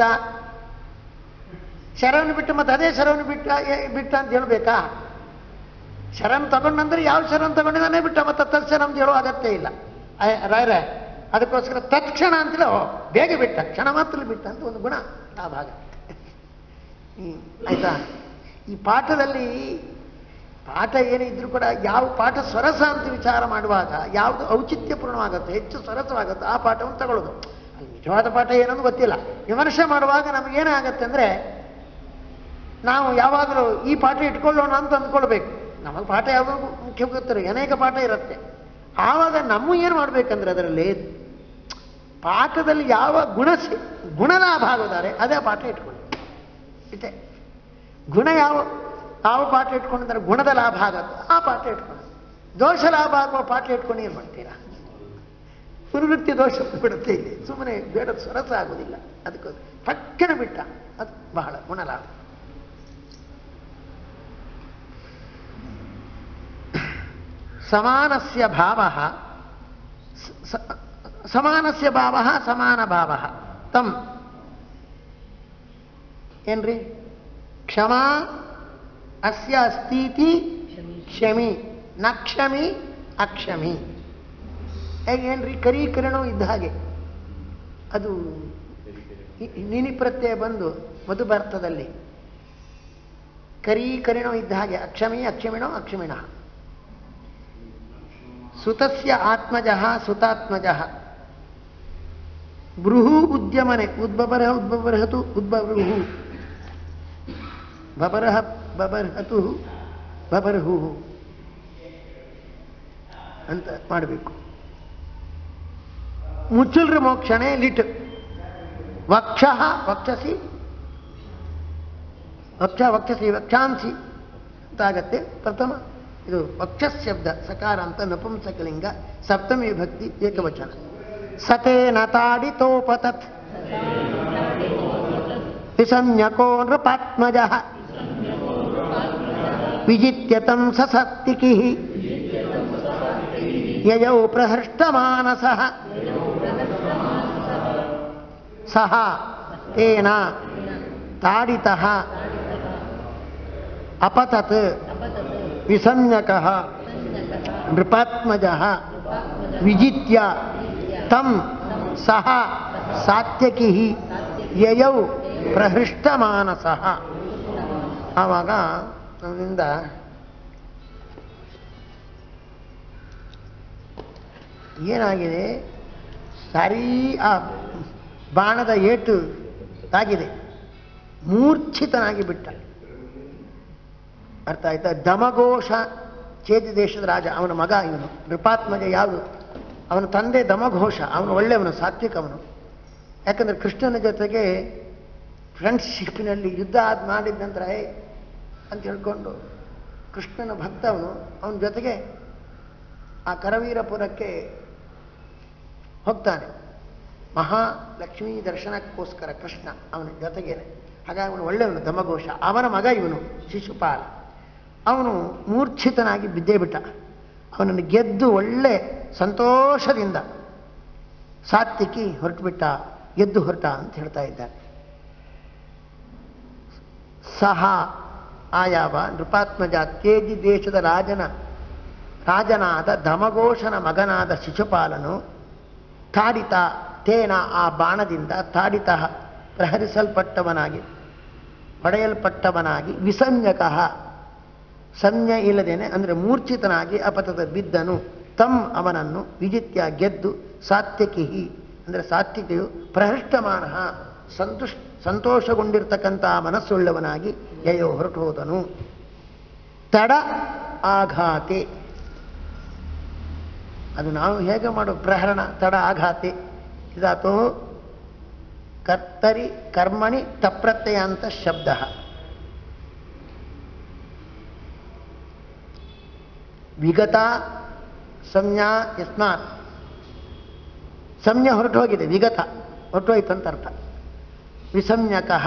Speaker 1: ಶರವನ್ನು ಬಿಟ್ಟು ಮತ್ತೆ ಅದೇ ಶರವನ್ನು ಬಿಟ್ಟ ಏ- ಬಿಟ್ಟ ಅಂತ ಹೇಳ್ಬೇಕಾ ಶರನ್ ತಗೊಂಡಂದ್ರೆ ಯಾವ ಶರನ್ ತಗೊಂಡಿದ್ದಾನೆ ಬಿಟ್ಟ ಮತ್ತೆ ತತ್ಕ್ಷಣ ಅಂತ ಹೇಳೋ ಅಗತ್ಯ ಇಲ್ಲ ಆಯ್- ರಾಯರೇ ಅದಕ್ಕೋಸ್ಕರ ತತ್ಕ್ಷಣ ಅಂತಲೇ ಓ ಬೇಗ ಬಿಟ್ಟ ಕ್ಷಣ ಮಾತ್ರ ಬಿಟ್ಟ ಅಂತ ಒಂದು ಗುಣ ಆ ಭಾಗ ಹ್ಮ್. ಆಯ್ತಾ ಈ ಪಾಠದಲ್ಲಿ ಪಾಠ ಏನೇ ಇದ್ರೂ ಕೂಡ ಯಾವ ಪಾಠ ಸ್ವರಸ ಅಂತ ವಿಚಾರ ಮಾಡುವಾಗ ಯಾವುದು ಔಚಿತ್ಯಪೂರ್ಣವಾಗುತ್ತೆ ಹೆಚ್ಚು ಸ್ವರಸವಾಗುತ್ತೆ ಆ ಪಾಠವನ್ನು ತಗೊಳ್ಳೋದು ಅಲ್ಲಿ ನಿಜವಾದ ಪಾಠ ಏನನ್ನು ಗೊತ್ತಿಲ್ಲ ವಿಮರ್ಶೆ ಮಾಡುವಾಗ ನಮಗೇನಾಗತ್ತೆ ಅಂದರೆ ನಾವು ಯಾವಾಗಲೂ ಈ ಪಾಠ ಇಟ್ಕೊಳ್ಳೋಣ ಅಂತ ಅಂದ್ಕೊಳ್ಬೇಕು ನಮಗೆ ಪಾಠ ಯಾವಾಗ ಮುಖ್ಯ ಗೊತ್ತಿರೋ ಅನೇಕ ಪಾಠ ಇರುತ್ತೆ ಆವಾಗ ನಮ್ಮ ಏನು ಮಾಡ್ಬೇಕಂದ್ರೆ ಅದರಲ್ಲಿ ಪಾಠದಲ್ಲಿ ಯಾವ ಗುಣ ಸಿ ಗುಣ ಲಾಭ ಆಗೋದಾರೆ ಅದೇ ಪಾಠ ಇಟ್ಕೊಳ್ಳಿ ಇಷ್ಟೇ ಗುಣ ಯಾವ ಯಾವ ಪಾಠ ಇಟ್ಕೊಂಡಿದ್ದಾರೆ ಗುಣದ ಲಾಭ ಆಗತ್ತೆ ಆ ಪಾಠ ಇಟ್ಕೊಂಡು ದೋಷ ಲಾಭ ಆಗುವ ಪಾಠ ಇಟ್ಕೊಂಡು ಏನು ಮಾಡ್ತೀರಾ ಪುನವೃತ್ತಿ ದೋಷ ಬಿಡುತ್ತೆ ಇಲ್ಲಿ ಸುಮ್ಮನೆ ಬೇಡ ಸರಸ ಆಗೋದಿಲ್ಲ ಅದಕ್ಕೆ ತಕ್ಷಣ ಬಿಟ್ಟ ಅದು ಬಹಳ ಗುಣಲಾಭ ಸಮಾನಸ್ಯ ಭಾವ ಸಮಾನಸ್ಯ ಭಾವ ಸಮಾನ ಭಾವ ತಂ ಏನ್ರಿ ಕ್ಷಮಾ ಅಸ್ಯ ಅಸ್ತೀತಿ ಕ್ಷಮಿ ನ ಕ್ಷಮಿ ಅಕ್ಷಮಿ ಹೇಗೇನ್ರಿ ಕರಿ ಕಿರಣು ಇದ್ದ ಹಾಗೆ ಅದು ಇ- ನಿನಿ ಪ್ರತ್ಯಯ ಬಂದು ಮಧುಭಾರತದಲ್ಲಿ ಕರಿ ಕರಿಣೋ ಇದ್ದ ಹಾಗೆ ಅಕ್ಷಮಿ ಅಕ್ಷಮಿಣೋ ಅಕ್ಷಮಿಣ ಸುತಸ್ಯ ಆತ್ಮಜ ಸುತಾತ್ಮಜ ಬೃಹು ಉದ್ಯಮನೆ ಉದ್ಬಬರ ಉದ್ಬಬರ್ಹತು ಉದ್ಬಬೃಹು ಬಬರಹ ಬಬರ್ಹತು ಬಬರ್ಹು ಅಂತ ಮಾಡಬೇಕು ಮುಚ್ಚುಲ್ರ ಮೋಕ್ಷಣೆ ಲಿಟ್ ವಕ್ಷ ವಕ್ಷಸಿ ವಕ್ಷ ವಕ್ಷಸಿ ವಕ್ಷಾಂಸಿ ಅಂತಾಗತ್ತೆ ಪ್ರಥಮ ಇದು ವಕ್ಷ ಶಬ್ದ ಸಕಾರ ಅಂತ ನಪುಂಸಕಲಿಂಗ ಸಪ್ತಮಿ ವಿಭಕ್ತಿ ಏಕವಚನ ಸತೇನ ತಾಡಿತೋಪತತ್ ವಿಸಂಜ್ಞಕೋ ನೃಪಾತ್ಮಜ ವಿಜಿತ್ಯತಂ ಸಸತ್ತಿಕಿ ಯಯೌ ಪ್ರಹೃಷ್ಟಮಾನಸಃ ಸಹ ತೇನ ತಾಡಿತಃ ಅಪತತ್ ವಿಸಂಜ್ಞಕಃ ನೃಪಾತ್ಮಜಃ ವಿಜಿತ್ಯ ತಂ ಸಹ ಸಾತ್ಯಕಿ ಯಯೌ ಪ್ರಹೃಷ್ಟಮಾನಸಃ ಆವಾಗ ನಮ್ಮಿಂದ ಏನಾಗಿದೆ ಸರಿ ಆ ಬಾಣದ ಏಟು ತಾಗಿದೆ ಮೂರ್ಛಿತನಾಗಿ ಬಿಟ್ಟ ಅರ್ಥ ಆಯ್ತಾ ದಮಘೋಷ ಚೇತಿ ದೇಶದ ರಾಜ ಅವನ ಮಗ ಇವನು ನೃಪಾತ್ಮಜ ಯಾವುದು ಅವನ ತಂದೆ ದಮಘೋಷ ಅವನು ಒಳ್ಳೆಯವನು ಸಾತ್ವಿಕ ಅವನು ಯಾಕಂದ್ರೆ ಕೃಷ್ಣನ ಜೊತೆಗೆ ಫ್ರೆಂಡ್ಶಿಪ್ಪಿನಲ್ಲಿ ಯುದ್ಧ ಆದ್ ಮಾಡಿದ ನಂತರ ಏ ಅಂತ ಹೇಳ್ಕೊಂಡು ಕೃಷ್ಣನ ಭಕ್ತ ಅವನು ಅವನ ಜೊತೆಗೆ ಆ ಕರವೀರಪುರಕ್ಕೆ ಹೋಗ್ತಾನೆ ಮಹಾಲಕ್ಷ್ಮೀ ದರ್ಶನಕ್ಕೋಸ್ಕರ ಕೃಷ್ಣ ಅವನ ಜೊತೆಗೇನೆ ಹಾಗಾಗಿ ಅವನು ಒಳ್ಳೆಯವನು ದಮಘೋಷ ಅವನ ಮಗ ಇವನು ಶಿಶುಪಾಲ ಅವನು ಮೂರ್ಛಿತನಾಗಿ ಬಿದ್ದೇ ಬಿಟ್ಟ ಅವನನ್ನು ಗೆದ್ದು ಒಳ್ಳೆ ಸಂತೋಷದಿಂದ ಸಾತ್ವಿಕಿ ಹೊರಟುಬಿಟ್ಟ ಗೆದ್ದು ಹೊರಟ ಅಂತ ಹೇಳ್ತಾ ಇದ್ದಾರೆ ಸಹ ಆಯಾವ ನೃಪಾತ್ಮಜ ತೇಜಿ ದೇಶದ ರಾಜನ ರಾಜನಾದ ದಮಘೋಷನ ಮಗನಾದ ಶಿಶುಪಾಲನು ತಾಡಿತ ತೇನ ಆ ಬಾಣದಿಂದ ತಾಡಿತ ಪ್ರಹರಿಸಲ್ಪಟ್ಟವನಾಗಿ ಹೊಡೆಯಲ್ಪಟ್ಟವನಾಗಿ ವಿಸಂಜಕಃ ಸಂಜ್ಞೆ ಇಲ್ಲದೇನೆ ಅಂದರೆ ಮೂರ್ಛಿತನಾಗಿ ಅಪತದ ಬಿದ್ದನು ತಮ್ ಅವನನ್ನು ವಿಜಿತ್ಯ ಗೆದ್ದು ಸಾತ್ಯಕಿ ಅಂದರೆ ಸಾತ್ವಿಕೆಯು ಪ್ರಹೃಷ್ಟಮಾನ ಸಂತುಷ್ ಸಂತೋಷಗೊಂಡಿರ್ತಕ್ಕಂಥ ಮನಸ್ಸುಳ್ಳವನಾಗಿ ಯಯೋ ಹೊರಟು ಹೋದನು ತಡ ಆಘಾತೆ ಅದು ನಾವು ಹೇಗೆ ಮಾಡೋ ಪ್ರಹರಣ ತಡ ಆಘಾತೆ ಇದಾತೋ ಕರ್ತರಿ ಕರ್ಮಣಿ ತಪ್ರತ್ಯಯ ಅಂತ ಶಬ್ದ ವಿಗತ ಸಂಜ್ಞಾ ಯಸ್ಮಾತ್ ಸಂಜ್ಞೆ ಹೊರಟು ಹೋಗಿದೆ ವಿಗತ ಹೊರಟೋಯ್ತು ಅಂತ ಅರ್ಥ ವಿಸಂಜ್ಞಕಃ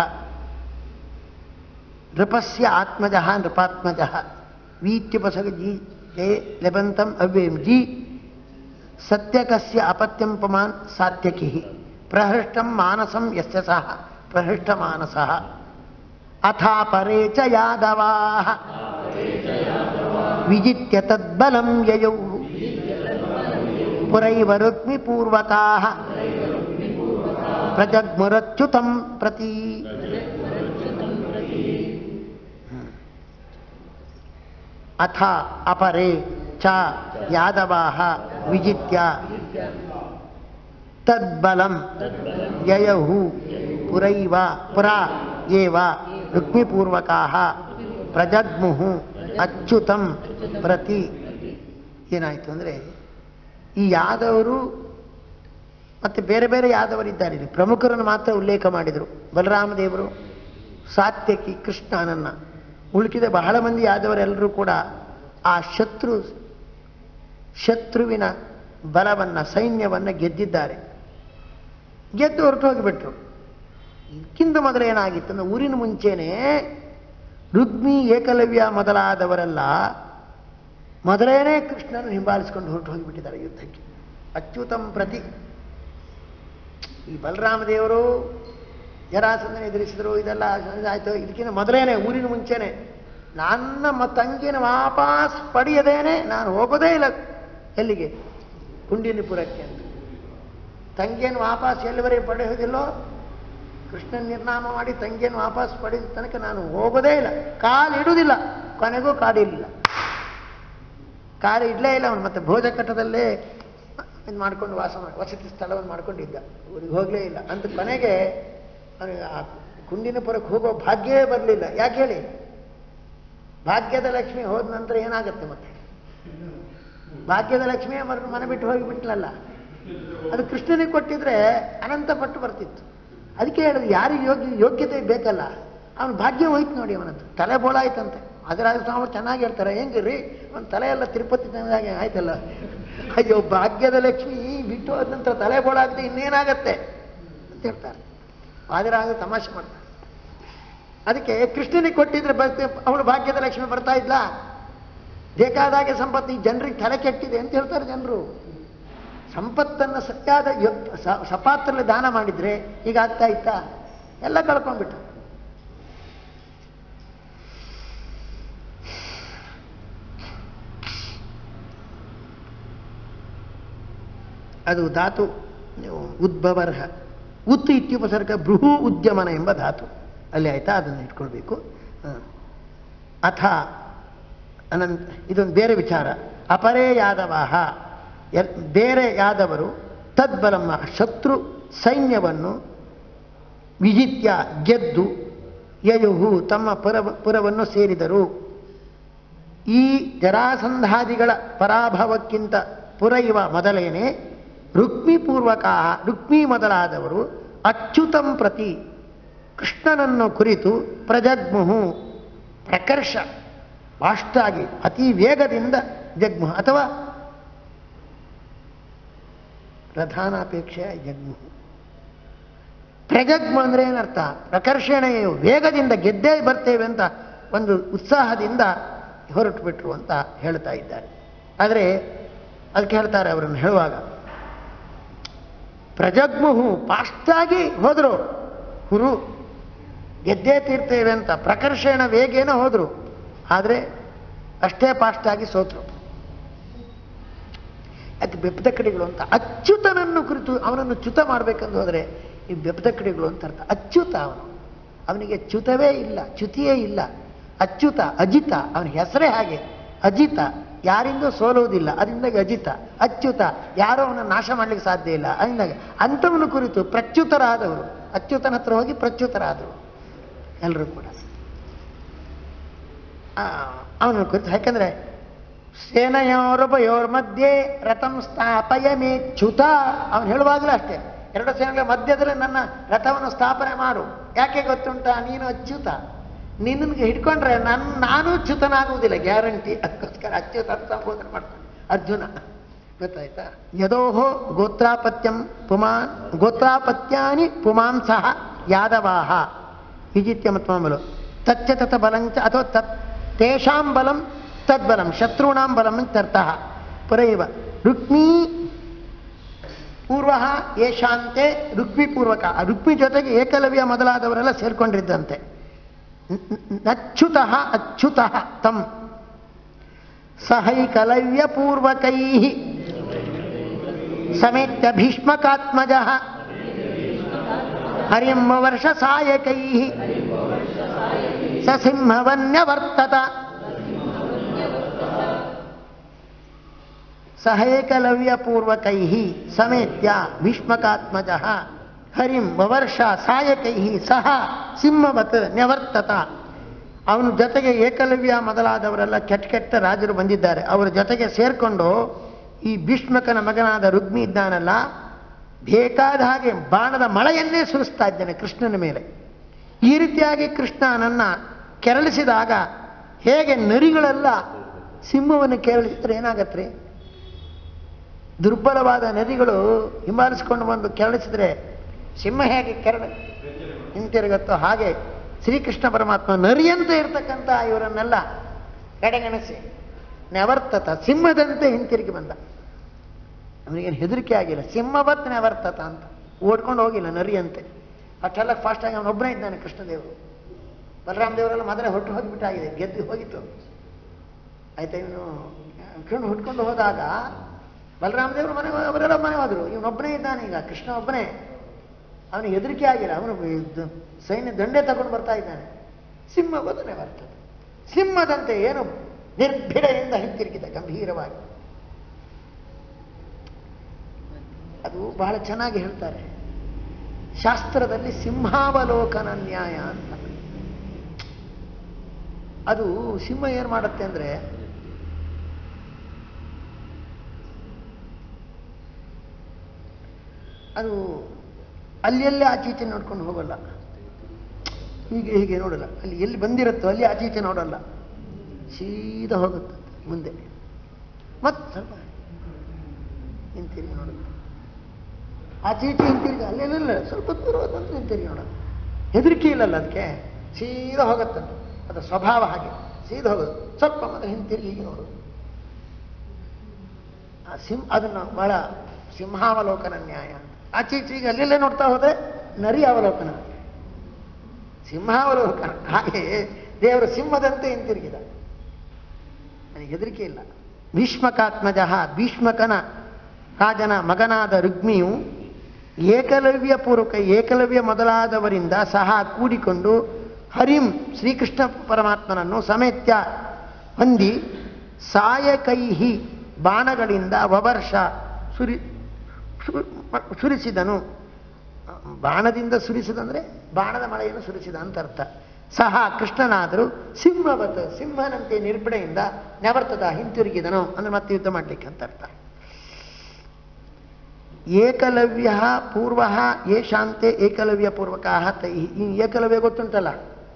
Speaker 1: ನೃಪಸ್ಯ ಆತ್ಮಜ ನೃಪಾತ್ಮಜ ವೀತ್ಯುಪಸಗ ಜಿ ಜೇ ಲೆಬಂತಂ ಅವ್ಯಯಂ ಜಿ ಸತ್ಯಕಸ್ಯ ಅಪತ್ಯಂ ಪಮಾನ್ ಸಾತ್ಯಕಿ ಪ್ರಹೃಷ್ಟಂ ಮಾನಸಂ ಯಸ್ಯ ಸಹ ಪ್ರಹೃಷ್ಟ ಮಾನಸಃ ಅಥಾ ಪರೇ ಚ ಯಾದವಾಃ ವಿಜಿತ್ಯ ತದ್ಬಲಂ ಯಯೌ ಪುರೈವ ರುಕ್ಮಿಪೂರ್ವಕಾಃ ಪ್ರಜಗ್ಮುರಚ್ಯುತಂ ಪ್ರತಿ ಅಥ ಅಪರೆ ಚ ಯಾದವಾಃ ವಿಜಿತ್ಯ ತದ್ಬಲಂ ಯಯೌ ಪುರೈವ ಪುರ ಏವ ರುಕ್ಮಿಪೂರ್ವಕಾಃ ಪ್ರಜಗ್ಮುಹು ಅಚ್ಯುತಂ ಪ್ರತಿ ಏನಾಯಿತು ಅಂದರೆ ಈ ಯಾದವರು ಮತ್ತು ಬೇರೆ ಬೇರೆ ಯಾದವರಿದ್ದಾರೆ ಇಲ್ಲಿ ಪ್ರಮುಖರನ್ನು ಮಾತ್ರ ಉಲ್ಲೇಖ ಮಾಡಿದರು ಬಲರಾಮದೇವರು ಸಾತ್ಯಕಿ ಕೃಷ್ಣನನ್ನ ಉಳುಕಿದ ಬಹಳ ಮಂದಿ ಯಾದವರೆಲ್ಲರೂ ಕೂಡ ಆ ಶತ್ರು ಶತ್ರುವಿನ ಬಲವನ್ನು ಸೈನ್ಯವನ್ನು ಗೆದ್ದಿದ್ದಾರೆ ಗೆದ್ದು ಹೊರಟು ಹೋಗಿಬಿಟ್ರು ಇದಕ್ಕಿಂತ ಮೊದಲು ಏನಾಗಿತ್ತು ಅಂದ್ರೆ ಊರಿನ ಮುಂಚೆನೇ ರುಗ್ಮಿ ಏಕಲವ್ಯ ಮೊದಲಾದವರೆಲ್ಲ ಮೊದಲೇನೇ ಕೃಷ್ಣನ ಹಿಂಬಾಲಿಸಿಕೊಂಡು ಹೊರಟು ಹೋಗಿಬಿಟ್ಟಿದ್ದಾರೆ ಯುದ್ಧಕ್ಕೆ ಅಚ್ಯುತಂ ಪ್ರತಿ ಈ ಬಲರಾಮದೇವರು ಜರಾಸಂದನ ಎದುರಿಸಿದ್ರು ಇದೆಲ್ಲ ಆಯ್ತು ಇದಕ್ಕಿಂತ ಮೊದಲೇನೆ ಊರಿನ ಮುಂಚೆನೆ ನನ್ನ ಮ ತಂಗಿನ ವಾಪಸ್ ಪಡೆಯದೇನೆ ನಾನು ಹೋಗೋದೇ ಇಲ್ಲ ಎಲ್ಲಿಗೆ ಕುಂಡಿನಿಪುರಕ್ಕೆ ಅಂತ ತಂಗಿಯನ್ನು ವಾಪಸ್ ಎಲ್ಲಿವರೆಗೆ ಪಡೆಯೋದಿಲ್ಲೋ ಕೃಷ್ಣನ ನಿರ್ನಾಮ ಮಾಡಿ ತಂಗಿಯನ್ನು ವಾಪಸ್ ಪಡೆದ ತನಕ ನಾನು ಹೋಗೋದೇ ಇಲ್ಲ ಕಾಲು ಇಡುವುದಿಲ್ಲ ಕೊನೆಗೂ ಕಾಡಿರಲಿಲ್ಲ ಕಾಲು ಇಡಲೇ ಇಲ್ಲ ಅವನು ಮತ್ತೆ ಭೋಜಕಟ್ಟದಲ್ಲೇ ಇದು ಮಾಡ್ಕೊಂಡು ವಾಸ ಮಾಡಿ ವಸತಿ ಸ್ಥಳವನ್ನು ಮಾಡ್ಕೊಂಡಿದ್ದ ಊರಿಗೆ ಹೋಗಲೇ ಇಲ್ಲ ಅಂತ ಕೊನೆಗೆ ಅವನಿಗೆ ಆ ಕುಂಡಿನಪುರಕ್ಕೆ ಹೋಗೋ ಭಾಗ್ಯವೇ ಬರಲಿಲ್ಲ ಯಾಕೆ ಹೇಳಿ ಭಾಗ್ಯದ ಲಕ್ಷ್ಮಿ ಹೋದ ನಂತರ ಏನಾಗುತ್ತೆ ಮತ್ತೆ ಭಾಗ್ಯದ ಲಕ್ಷ್ಮಿ ಮರ ಮನೆ ಬಿಟ್ಟು ಹೋಗಿ ಬಿಟ್ಲಲ್ಲ ಅದು ಕೃಷ್ಣನಿಗೆ ಕೊಟ್ಟಿದ್ರೆ ಅನಂತ ಪಟ್ಟು ಬರ್ತಿತ್ತು ಅದಕ್ಕೆ ಹೇಳೋದು ಯಾರಿಗೆ ಯೋಗ್ಯ ಯೋಗ್ಯತೆ ಬೇಕಲ್ಲ ಅವನ ಭಾಗ್ಯ ಹೋಯ್ತು ನೋಡಿ ಅವನದ್ದು ತಲೆ ಬೋಳಾಯ್ತಂತೆ ಅದರಾಗ ಸ್ವಾಮಿ ಚೆನ್ನಾಗಿ ಹೇಳ್ತಾರೆ ಹೆಂಗೆ ರೀ ಅವನ ತಲೆ ಎಲ್ಲ ತಿರುಪತಿ ತಂದಾಗೆ ಆಯ್ತಲ್ಲ ಅಯ್ಯೋ ಭಾಗ್ಯದ ಲಕ್ಷ್ಮಿ ಬಿಟ್ಟು ಹೋದ ನಂತರ ತಲೆ ಬೋಳಾಗದೆ ಇನ್ನೇನಾಗತ್ತೆ ಅಂತ ಹೇಳ್ತಾರೆ ಆದರಾಗ ತಮಾಷೆ ಮಾಡ್ತಾರೆ ಅದಕ್ಕೆ ಕೃಷ್ಣನಿಗೆ ಕೊಟ್ಟಿದ್ರೆ ಬರ್ತೆ ಅವಳು ಭಾಗ್ಯದ ಲಕ್ಷ್ಮಿ ಬರ್ತಾ ಇದ್ಲಾ ಬೇಕಾದಾಗೆ ಸಂಪತ್ತು ಈ ಜನರಿಗೆ ತಲೆ ಕೆಟ್ಟಿದೆ ಅಂತ ಹೇಳ್ತಾರೆ ಜನರು ಸಂಪತ್ತನ್ನು ಸತ್ಯಾದ ಯೊ- ಸ- ಸಪಾತ್ರಲ್ಲಿ ದಾನ ಮಾಡಿದ್ರೆ ಈಗ ಆಗ್ತಾ ಇತ್ತಾ ಎಲ್ಲ ಕಳ್ಕೊಂಡ್ಬಿಟ್ಟು ಅದು ಧಾತು ನೀವು ಉದ್ಭವರ್ಹ ಉತ್ ಇತ್ಯುಪಸರ್ಗ ಬೃಹು ಉದ್ಯಮನ ಎಂಬ ಧಾತು ಅಲ್ಲಿ ಆಯ್ತಾ ಅದನ್ನು ಇಟ್ಕೊಳ್ಬೇಕು ಹ. ಅಥ ಅನಂತ ಇದೊಂದು ಬೇರೆ ವಿಚಾರ ಅಪರೇ ಯಾದವಾಹ ಎಲ್- ಬೇರೆ ಯಾದವರು ತದ್ಬಲಮ್ಮ ಶತ್ರು ಸೈನ್ಯವನ್ನು ವಿಜಿತ್ಯ ಗೆದ್ದು ಯಯುಹು ತಮ್ಮ ಪುರ ಪುರವನ್ನು ಸೇರಿದರು ಈ ಜರಾಸಂಧಾದಿಗಳ ಪರಾಭವಕ್ಕಿಂತ ಪುರಯುವ ಮೊದಲೇನೆ ರುಕ್ಮಿಪೂರ್ವಕ ರುಕ್ಮಿ ಮೊದಲಾದವರು ಅಚ್ಯುತಂ ಪ್ರತಿ ಕೃಷ್ಣನನ್ನು ಕುರಿತು ಪ್ರಜಗ್ಮುಹು ಪ್ರಕರ್ಷ ಫಾಸ್ಟಾಗಿ ಅತಿ ವೇಗದಿಂದ ಜಗ್ಮುಹು ಅಥವಾ ಪ್ರಧಾನಾಪೇಕ್ಷೆ ಜಗ್ಮುಹು ಪ್ರಜಗ್ಮ ಅಂದ್ರೆ ಏನರ್ಥ ಪ್ರಕರ್ಷಣೆಯು ವೇಗದಿಂದ ಗೆದ್ದೇ ಬರ್ತೇವೆ ಅಂತ ಒಂದು ಉತ್ಸಾಹದಿಂದ ಹೊರಟು ಬಿಟ್ರು ಅಂತ ಹೇಳ್ತಾ ಇದ್ದಾರೆ ಆದರೆ ಅದಕ್ಕೆ ಹೇಳ್ತಾರೆ ಅವರನ್ನು ಹೇಳುವಾಗ ಪ್ರಜಗ್ಮುಹು ಫಾಸ್ಟಾಗಿ ಹೋದರು ಹುರು ಗೆದ್ದೇ ತೀರ್ತೇವೆ ಅಂತ ಪ್ರಕರ್ಷಣ ವೇಗೇನ ಹೋದರು ಆದರೆ ಅಷ್ಟೇ ಫಾಸ್ಟಾಗಿ ಸೋತರು ಅದು ಬೆಪ್ಪದ ಕಡೆಗಳು ಅಂತ ಅಚ್ಯುತನನ್ನು ಕುರಿತು ಅವನನ್ನು ಚ್ಯುತ ಮಾಡಬೇಕಂದು ಹೋದರೆ ಈ ಬೆಪ್ಪದ ಕಡೆಗಳು ಅಂತ ಅರ್ಥ ಅಚ್ಯುತ ಅವನು ಅವನಿಗೆ ಚ್ಯುತವೇ ಇಲ್ಲ ಚ್ಯುತಿಯೇ ಇಲ್ಲ ಅಚ್ಯುತ ಅಜಿತ ಅವನ ಹೆಸರೇ ಹಾಗೆ ಅಜಿತ ಯಾರಿಂದೂ ಸೋಲುವುದಿಲ್ಲ ಅದರಿಂದಾಗಿ ಅಜಿತ ಅಚ್ಯುತ ಯಾರೋ ಅವನನ್ನು ನಾಶ ಮಾಡಲಿಕ್ಕೆ ಸಾಧ್ಯ ಇಲ್ಲ ಅದರಿಂದಾಗಿ ಅಂಥವನು ಕುರಿತು ಪ್ರಚ್ಯುತರಾದವರು ಅಚ್ಯುತನ ಹತ್ರ ಹೋಗಿ ಪ್ರಚ್ಯುತರಾದರು ಎಲ್ಲರೂ ಕೂಡ ಅವನ ಕುರಿತು ಯಾಕಂದ್ರೆ ಸೇನೆಯೋರುಭಯೋರ್ ಮಧ್ಯೆ ರಥಂ ಸ್ಥಾಪಯ ಮೇಚ್ಯುತ ಅವನು ಹೇಳುವಾಗಲೂ ಅಷ್ಟೇ ಎರಡು ಸೇನೆಗಳ ಮಧ್ಯದಲ್ಲಿ ನನ್ನ ರಥವನ್ನು ಸ್ಥಾಪನೆ ಮಾಡು ಯಾಕೆ ಗೊತ್ತುಂಟ ನೀನು ಅಚ್ಯುತ ನಿನ್ನಗೆ ಹಿಡ್ಕೊಂಡ್ರೆ ನನ್ನ ನಾನು ಚ್ಯುತನಾಗುವುದಿಲ್ಲ ಗ್ಯಾರಂಟಿ ಅದಕ್ಕೋಸ್ಕರ ಅಚ್ಯುತ ಅಂತ ಸಂಬೋಧನೆ ಮಾಡ್ತಾನೆ ಅರ್ಜುನ ಗೊತ್ತಾಯ್ತಾ ಯದೋಹೋ ಗೋತ್ರಾಪತ್ಯಂ ಪುಮಾನ್ ಗೋತ್ರಾಪತ್ಯಾನಿ ಪುಮಾಂಸಃ ಯಾದವಾಹ ವಿಜಿತ್ಯ ಮತ್ಮಬಲು ತಚ್ಚ ತತ ಬಲಂಚ ಅಥವಾ ತತ್ ತೇಷಾಂ ಬಲಂ ತದ್ಬಲಂ ಶತ್ರುಣಾಂ ಬಲಂ ಇತ್ಯರ್ಥಃ ಪುರೈವ ರುಕ್ಮೀ ಪೂರ್ವ ಯೇಷಾಂತೆ ರುಕ್ಮಿ ಪೂರ್ವಕ ಆ ರುಕ್ಮಿ ಜೊತೆಗೆ ಏಕಲವ್ಯ ಮೊದಲಾದವರೆಲ್ಲ ಸೇರ್ಕೊಂಡಿದ್ದಂತೆ ನಚ್ಯುತಃ ಅಚ್ಯುತಃ ತಂ ಸಹೈಕಲವ್ಯ ಪೂರ್ವಕೈ ಸಮೇತ್ಯ ಭೀಷ್ಮಕಾತ್ಮಜ ಹರಿಂ ವರ್ಷ ಸಾಯಕೈ ಸಸಿಂಹವನ್ಯವರ್ತತ ಸಹೇಕಲವ್ಯಪೂರ್ವಕೈ ಸಮೇತ್ಯ ಭೀಷ್ಮಕಾತ್ಮಜ ಹರಿಂ ವವರ್ಷ ಸಾಯಕೈ ಸಹ ಸಿಂಹವತ್ ನ್ಯವರ್ತತ ಅವನ ಜೊತೆಗೆ ಏಕಲವ್ಯ ಮೊದಲಾದವರೆಲ್ಲ ಕೆಟ್ಟ ಕೆಟ್ಟ ರಾಜರು ಬಂದಿದ್ದಾರೆ ಅವರ ಜೊತೆಗೆ ಸೇರ್ಕೊಂಡು ಈ ಭೀಷ್ಮಕನ ಮಗನಾದ ರುಗ್ಮಿ ಇದ್ದಾನಲ್ಲ ಬೇಕಾದ ಹಾಗೆ ಬಾಣದ ಮಳೆಯನ್ನೇ ಸುರಿಸ್ತಾ ಇದ್ದಾನೆ ಕೃಷ್ಣನ ಮೇಲೆ ಈ ರೀತಿಯಾಗಿ ಕೃಷ್ಣನನ್ನ ಕೆರಳಿಸಿದಾಗ ಹೇಗೆ ನರಿಗಳೆಲ್ಲ ಸಿಂಹವನ್ನು ಕೆರಳಿಸಿದ್ರೆ ಏನಾಗತ್ರಿ ದುರ್ಬಲವಾದ ನದಿಗಳು ಹಿಂಬಾಲಿಸ್ಕೊಂಡು ಬಂದು ಕೆರಳಿಸಿದ್ರೆ ಸಿಂಹ ಹೇಗೆ ಕೆರಳ ಹಿಂತಿರುಗತ್ತೋ ಹಾಗೆ ಶ್ರೀಕೃಷ್ಣ ಪರಮಾತ್ಮ ನರಿಯಂತೆ ಇರ್ತಕ್ಕಂಥ ಇವರನ್ನೆಲ್ಲ ಕಡೆಗಣಿಸಿ ನೆವರ್ತತ ಸಿಂಹದಂತೆ ಹಿಂತಿರುಗಿ ಬಂದ ಅವನಿಗೇನು ಹೆದರಿಕೆ ಆಗಿಲ್ಲ ಸಿಂಹವತ್ ನೆವರ್ತತ ಅಂತ ಓಡ್ಕೊಂಡು ಹೋಗಿಲ್ಲ ನರಿಯಂತೆ ಅಷ್ಟೆಲ್ಲ ಫಾಸ್ಟಾಗಿ ಅವನೊಬ್ಬನೇ ಇದ್ದಾನೆ ಕೃಷ್ಣದೇವರು ಬಲರಾಮ ದೇವರೆಲ್ಲ ಮೊದಲೇ ಹೊಟ್ಟು ಹೋಗಿಬಿಟ್ಟಾಗಿದೆ ಗೆದ್ದು ಹೋಗಿತ್ತು ಆಯ್ತಾ ಇವನು ಕೃಷ್ಣ ಹುಟ್ಕೊಂಡು ಹೋದಾಗ ಬಲರಾಮ ದೇವರು ಮನೆ ಅವರೆಲ್ಲ ಮನೆ ಹೋದ್ರು ಇವನೊಬ್ಬನೇ ಇದ್ದಾನೆ ಈಗ ಕೃಷ್ಣ ಒಬ್ಬನೇ ಅವನಿಗೆ ಹೆದರಿಕೆ ಆಗಿಲ್ಲ ಅವನು ಇದು ಸೈನ್ಯ ದಂಡೆ ತಗೊಂಡು ಬರ್ತಾ ಇದ್ದಾನೆ ಸಿಂಹ ಬದನೆ ಬರ್ತದೆ ಸಿಂಹದಂತೆ ಏನು ನಿರ್ಭಿಡೆಯಿಂದ ಹಿಂತಿರುಗಿದ ಗಂಭೀರವಾಗಿ ಅದು ಬಹಳ ಚೆನ್ನಾಗಿ ಹೇಳ್ತಾರೆ ಶಾಸ್ತ್ರದಲ್ಲಿ ಸಿಂಹಾವಲೋಕನ ನ್ಯಾಯ ಅಂತ ಅದು ಸಿಂಹ ಏನು ಮಾಡುತ್ತೆ ಅಂದ್ರೆ ಅದು ಅಲ್ಲಿ ಎಲ್ಲೇ ಆಚೆ ಈಚೆ ನೋಡ್ಕೊಂಡು ಹೋಗಲ್ಲ ಹೀಗೆ ಹೀಗೆ ನೋಡಲ್ಲ ಅಲ್ಲಿ ಎಲ್ಲಿ ಬಂದಿರುತ್ತೋ ಅಲ್ಲಿ ಆಚೆ ಈಚೆ ನೋಡಲ್ಲ ಸೀದಾ ಹೋಗುತ್ತೆ ಮುಂದೆ ಮತ್ತೆ ಸ್ವಲ್ಪ ಹಿಂತಿರುಗಿ ನೋಡೋದು ಆಚೆ ಈಚೆ ಹಿಂತಿರುಗಿ ಅಲ್ಲೆಲ್ಲ ಸ್ವಲ್ಪ ದೂರ ಹೋದಂತ ಹಿಂತಿರುಗಿ ನೋಡೋದು ಹೆದರಿಕೆ ಇಲ್ಲಲ್ಲ ಅದಕ್ಕೆ ಸೀದಾ ಹೋಗುತ್ತಂತೆ ಅದರ ಸ್ವಭಾವ ಹಾಗೆ ಸೀದಾ ಹೋಗೋದು ಸ್ವಲ್ಪ ಮಾತ್ರ ಹಿಂತಿರುಗಿ ಹೀಗೆ ನೋಡೋದು ಆ ಸಿಂಹ ಅದನ್ನು ಬಹಳ ಸಿಂಹಾವಲೋಕನ ನ್ಯಾಯ ಆಚೆ ಈಚೆಗೆ ಅಲ್ಲೆಲ್ಲೇ ನೋಡ್ತಾ ಹೋದ್ರೆ ನರಿ ಅವಲೋಕನ ಸಿಂಹಾವಲೋಕನ ಹಾಗೆ ದೇವರು ಸಿಂಹದಂತೆ ಹಿಂತಿರುಗಿದ ನನಗೆ ಹೆದರಿಕೆ ಇಲ್ಲ ಭೀಷ್ಮಕಾತ್ಮಜ ಭೀಷ್ಮಕನ ರಾಜನ ಮಗನಾದ ರುಗ್ಮಿಯು ಏಕಲವ್ಯ ಪೂರ್ವಕ ಏಕಲವ್ಯ ಮೊದಲಾದವರಿಂದ ಸಹ ಕೂಡಿಕೊಂಡು ಹರಿಂ ಶ್ರೀಕೃಷ್ಣ ಪರಮಾತ್ಮನನ್ನು ಸಮೇತ್ಯ ಹೊಂದಿ ಸಾಯಕೈಹಿ ಬಾಣಗಳಿಂದ ವವರ್ಷ ಸುರಿ ಸು- ಸುರಿಸಿದನು ಬಾಣದಿಂದ ಸುರಿಸಿದಂದ್ರೆ ಬಾಣದ ಮಳೆಯನ್ನು ಸುರಿಸಿದ ಅಂತ ಅರ್ಥ ಸಹ ಕೃಷ್ಣನಾದರೂ ಸಿಂಹವತ್ ಸಿಂಹನಂತೆ ನಿರ್ಭಣೆಯಿಂದ ನೆವರ್ತದ ಹಿಂತಿರುಗಿದನು ಅಂದ್ರೆ ಮತ್ತೆ ಯುದ್ಧ ಮಾಡ್ಲಿಕ್ಕೆ ಅಂತ ಅರ್ಥ ಏಕಲವ್ಯ ಪೂರ್ವ ಏಷಾಂತೆ ಏಕಲವ್ಯ ಪೂರ್ವಕ ತೈ ಈ ಏಕಲವ್ಯ ಗೊತ್ತುಂಟಲ್ಲ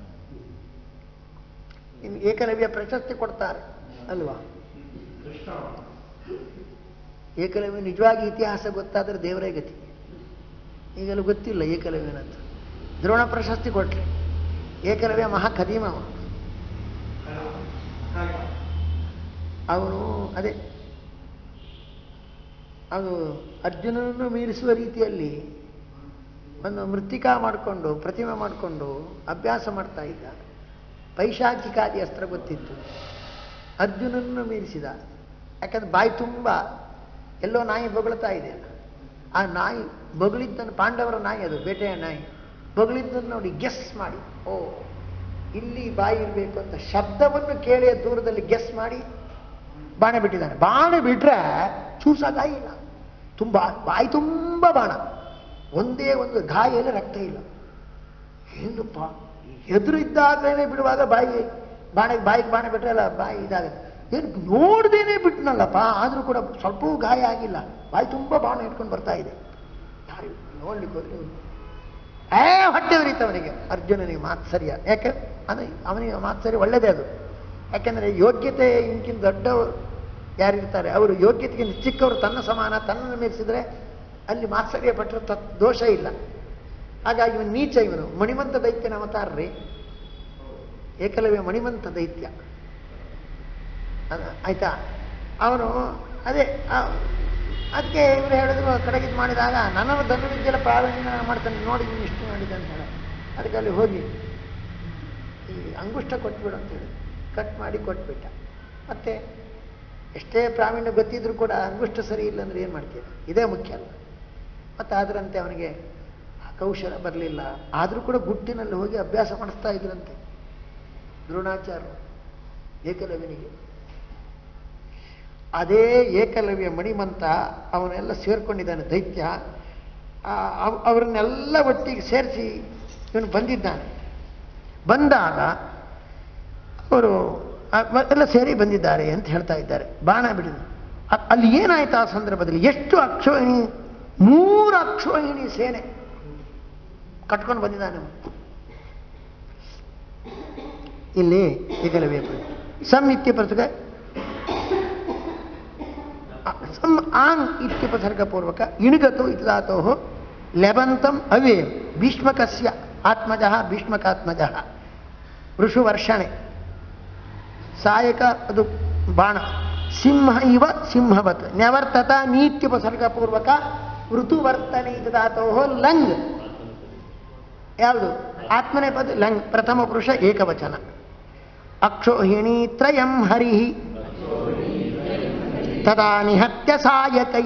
Speaker 1: ಇನ್ನು ಏಕಲವ್ಯ ಪ್ರಶಸ್ತಿ ಕೊಡ್ತಾರೆ ಅಲ್ವಾ ಏಕಲವ್ಯ ನಿಜವಾಗಿ ಇತಿಹಾಸ ಗೊತ್ತಾದ್ರೆ ದೇವರೇ ಗತಿ ಈಗಲೂ ಗೊತ್ತಿಲ್ಲ ಏಕಲವ್ಯನಂತ ದ್ರೋಣ ಪ್ರಶಸ್ತಿ ಕೊಟ್ರಿ ಏಕಲವ್ಯ ಮಹಾ ಖದೀಮ ಅವ. ಅವನು ಅದೇ ಅದು ಅರ್ಜುನನನ್ನು ಮೀರಿಸುವ ರೀತಿಯಲ್ಲಿ ಒಂದು ಮೃತ್ತಿಕಾ ಮಾಡಿಕೊಂಡು ಪ್ರತಿಮೆ ಮಾಡಿಕೊಂಡು ಅಭ್ಯಾಸ ಮಾಡ್ತಾ ಇದ್ದ ಪೈಶಾಚಿಕಾದಿ ಅಸ್ತ್ರ ಗೊತ್ತಿತ್ತು ಅರ್ಜುನನ್ನು ಮೀರಿಸಿದ ಯಾಕಂದ್ರೆ ಬಾಯಿ ತುಂಬ ಎಲ್ಲೋ ನಾಯಿ ಬೊಗಳ್ತಾ ಇದೆ ಆ ನಾಯಿ ಬೊಗಳಿದ್ದನ್ನು ಪಾಂಡವರ ನಾಯಿ ಅದು ಬೇಟೆಯ ನಾಯಿ ಬೊಗಳಿದ್ದನ್ನು ನೋಡಿ ಗೆಸ್ ಮಾಡಿ ಓ ಇಲ್ಲಿ ಬಾಯಿ ಇರಬೇಕು ಅಂತ ಶಬ್ದವನ್ನು ಕೇಳಿ ದೂರದಲ್ಲಿ ಗೆಸ್ ಮಾಡಿ ಬಾಣ ಬಿಟ್ಟಿದ್ದಾನೆ ಬಾಣ ಬಿಟ್ರೆ ಚೂಸ ಗಾಯ ಇಲ್ಲ ತುಂಬ ಬಾಯಿ ತುಂಬ ಬಾಣ ಒಂದೇ ಒಂದು ಗಾಯಲ್ಲಿ ರಕ್ತ ಇಲ್ಲ ಏನಪ್ಪ ಎದುರು ಇದ್ದಾಗಲೇ ಬಿಡುವಾಗ ಬಾಯಿ ಬಾಣ ಬಾಯಿಗೆ ಬಾಣ ಬಿಟ್ರೆ ಅಲ್ಲ ಬಾಯಿ ಇದಾಗುತ್ತೆ ಏನು ನೋಡ್ದೇನೆ ಬಿಟ್ನಲ್ಲಪ್ಪ ಆದರೂ ಕೂಡ ಸ್ವಲ್ಪವೂ ಗಾಯ ಆಗಿಲ್ಲ ಬಾಯಿ ತುಂಬ ಬಾಣ ಇಟ್ಕೊಂಡು ಬರ್ತಾ ಇದೆ ಯಾರು ನೋಡ್ಲಿಕ್ಕೆ ಹೋದ್ರೆ ಇವ್ನು, ಏ ಹೊಟ್ಟೆ ಉರಿತು ಅವನಿಗೆ ಅರ್ಜುನನಿಗೆ ಮಾತು ಸರಿಯ ಯಾಕೆ ಅದು ಅವನಿಗೆ ಮಾತು ಸರಿ ಒಳ್ಳೇದೇ ಅದು ಯಾಕೆಂದರೆ ಯೋಗ್ಯತೆ ಇಂಕಿಂತ ದೊಡ್ಡವರು ಯಾರಿರ್ತಾರೆ ಅವರು ಯೋಗ್ಯತೆಗಿಂತ ಚಿಕ್ಕವರು ತನ್ನ ಸಮಾನ ತನ್ನನ್ನು ಮೀರಿಸಿದ್ರೆ ಅಲ್ಲಿ ಮಾತ್ಸರ್ಯ ಪಟ್ಟರೆ ತತ್ ದೋಷ ಇಲ್ಲ ಹಾಗಾಗಿ ಇವನು ನೀಚ ಇವನು ಮಣಿಮಂತ ದೈತ್ಯನ ಅವತಾರ್ರಿ ಏಕಲವ್ಯ ಮಣಿಮಂತ ದೈತ್ಯ ಅದ- ಆಯ್ತಾ ಅವನು ಅದೇ ಆ- ಅದಕ್ಕೆ ಇವರು ಹೇಳಿದ್ರು ಕಡೆಗಿದ್ದು ಮಾಡಿದಾಗ ನನ್ನನ್ನು ಧನುವಿದ್ಯೆಲ್ಲ ಪ್ರಾರಂಭ ಮಾಡ್ತಾನೆ ನೋಡಿ ಇವ್ನು ಇಷ್ಟು ಮಾಡಿದೆ ಅಂತ ಹೇಳ ಅದಕ್ಕೆ ಅಲ್ಲಿ ಹೋಗಿ ಈ ಅಂಗುಷ್ಟ ಕೊಟ್ಬಿಡು ಅಂತ ಹೇಳಿ ಕಟ್ ಮಾಡಿ ಕೊಟ್ಬಿಟ್ಟ ಮತ್ತೆ ಎಷ್ಟೇ ಪ್ರಾವೀಣ್ಯ ಗೊತ್ತಿದ್ರು ಕೂಡ ಅಂಗುಷ್ಟ ಸರಿ ಇಲ್ಲ ಅಂದ್ರೆ ಏನು ಮಾಡ್ತೀರ ಇದೇ ಮುಖ್ಯ ಅಲ್ಲ ಮತ್ತೆ ಅದರಂತೆ ಅವನಿಗೆ ಆ ಕೌಶಲ ಬರಲಿಲ್ಲ ಆದರೂ ಕೂಡ ಗುಟ್ಟಿನಲ್ಲಿ ಹೋಗಿ ಅಭ್ಯಾಸ ಮಾಡಿಸ್ತಾ ಇದ್ರಂತೆ ದ್ರೋಣಾಚಾರ್ಯರು ಏಕಲವ್ಯನಿಗೆ ಅದೇ ಏಕಲವ್ಯ ಮಣಿಮಂತ ಅವನೆಲ್ಲ ಸೇರ್ಕೊಂಡಿದ್ದಾನೆ ದೈತ್ಯ ಆ, ಅವ್- ಅವರನ್ನೆಲ್ಲ ಒಟ್ಟಿಗೆ ಸೇರಿಸಿ ಇವನು ಬಂದಿದ್ದಾನೆ ಬಂದಾಗ ಅವರು ಆ, ಮ- ಎಲ್ಲ ಸೇರಿ ಬಂದಿದ್ದಾರೆ ಅಂತ ಹೇಳ್ತಾ ಇದ್ದಾರೆ ಬಾಣ ಬಿಡಿದ ಅ- ಅಲ್ಲಿ ಏನಾಯ್ತು ಆ ಸಂದರ್ಭದಲ್ಲಿ ಎಷ್ಟು ಅಕ್ಷೋಹಿಣಿ ಮೂರು ಅಕ್ಷೋಹಿಣಿ ಸೇನೆ ಕಟ್ಕೊಂಡು ಬಂದಿದ್ದಾನೆ ಅವನು. ಇಲ್ಲಿ ಏಕಲವ್ಯ ಸಮ್ ಇತ್ಯಪರ್ಸಕ ಸಮ್ ಆಂಗ್ ಇತ್ಯುಪಸರ್ಗಪೂರ್ವಕ ಇಣುಗತು ಇತ್ಲಾತೋ ಲೆಬಂತಂ ಅವ್ಯಯಂ ಭೀಷ್ಮಕಸ್ಯ ಆತ್ಮಜ ಭೀಷ್ಮಕಾತ್ಮಜ ವೃಷುವರ್ಷಣೆ ಸಾಯಕ ಅದು ಬಾಣ ಸಿಂಹ ಇವ ಸಿಂಹವತ್ ನ್ಯವರ್ತತ ನೀತ್ಯುಪಸರ್ಗಪೂರ್ವಕ ಋತುವರ್ತನೆ ಧಾತೋ ಲಂಗ್ ಯಾವುದು ಆತ್ಮನೇ ಪದ ಲಂಗ್ ಪ್ರಥಮ ಪುರುಷ ಏಕವಚನ ಅಕ್ಷೋಹಿಣಿ ತ್ರಯಂ ಹರಿ ತದಾ ನಿಹತ್ಯ ಸಾಯಕೈ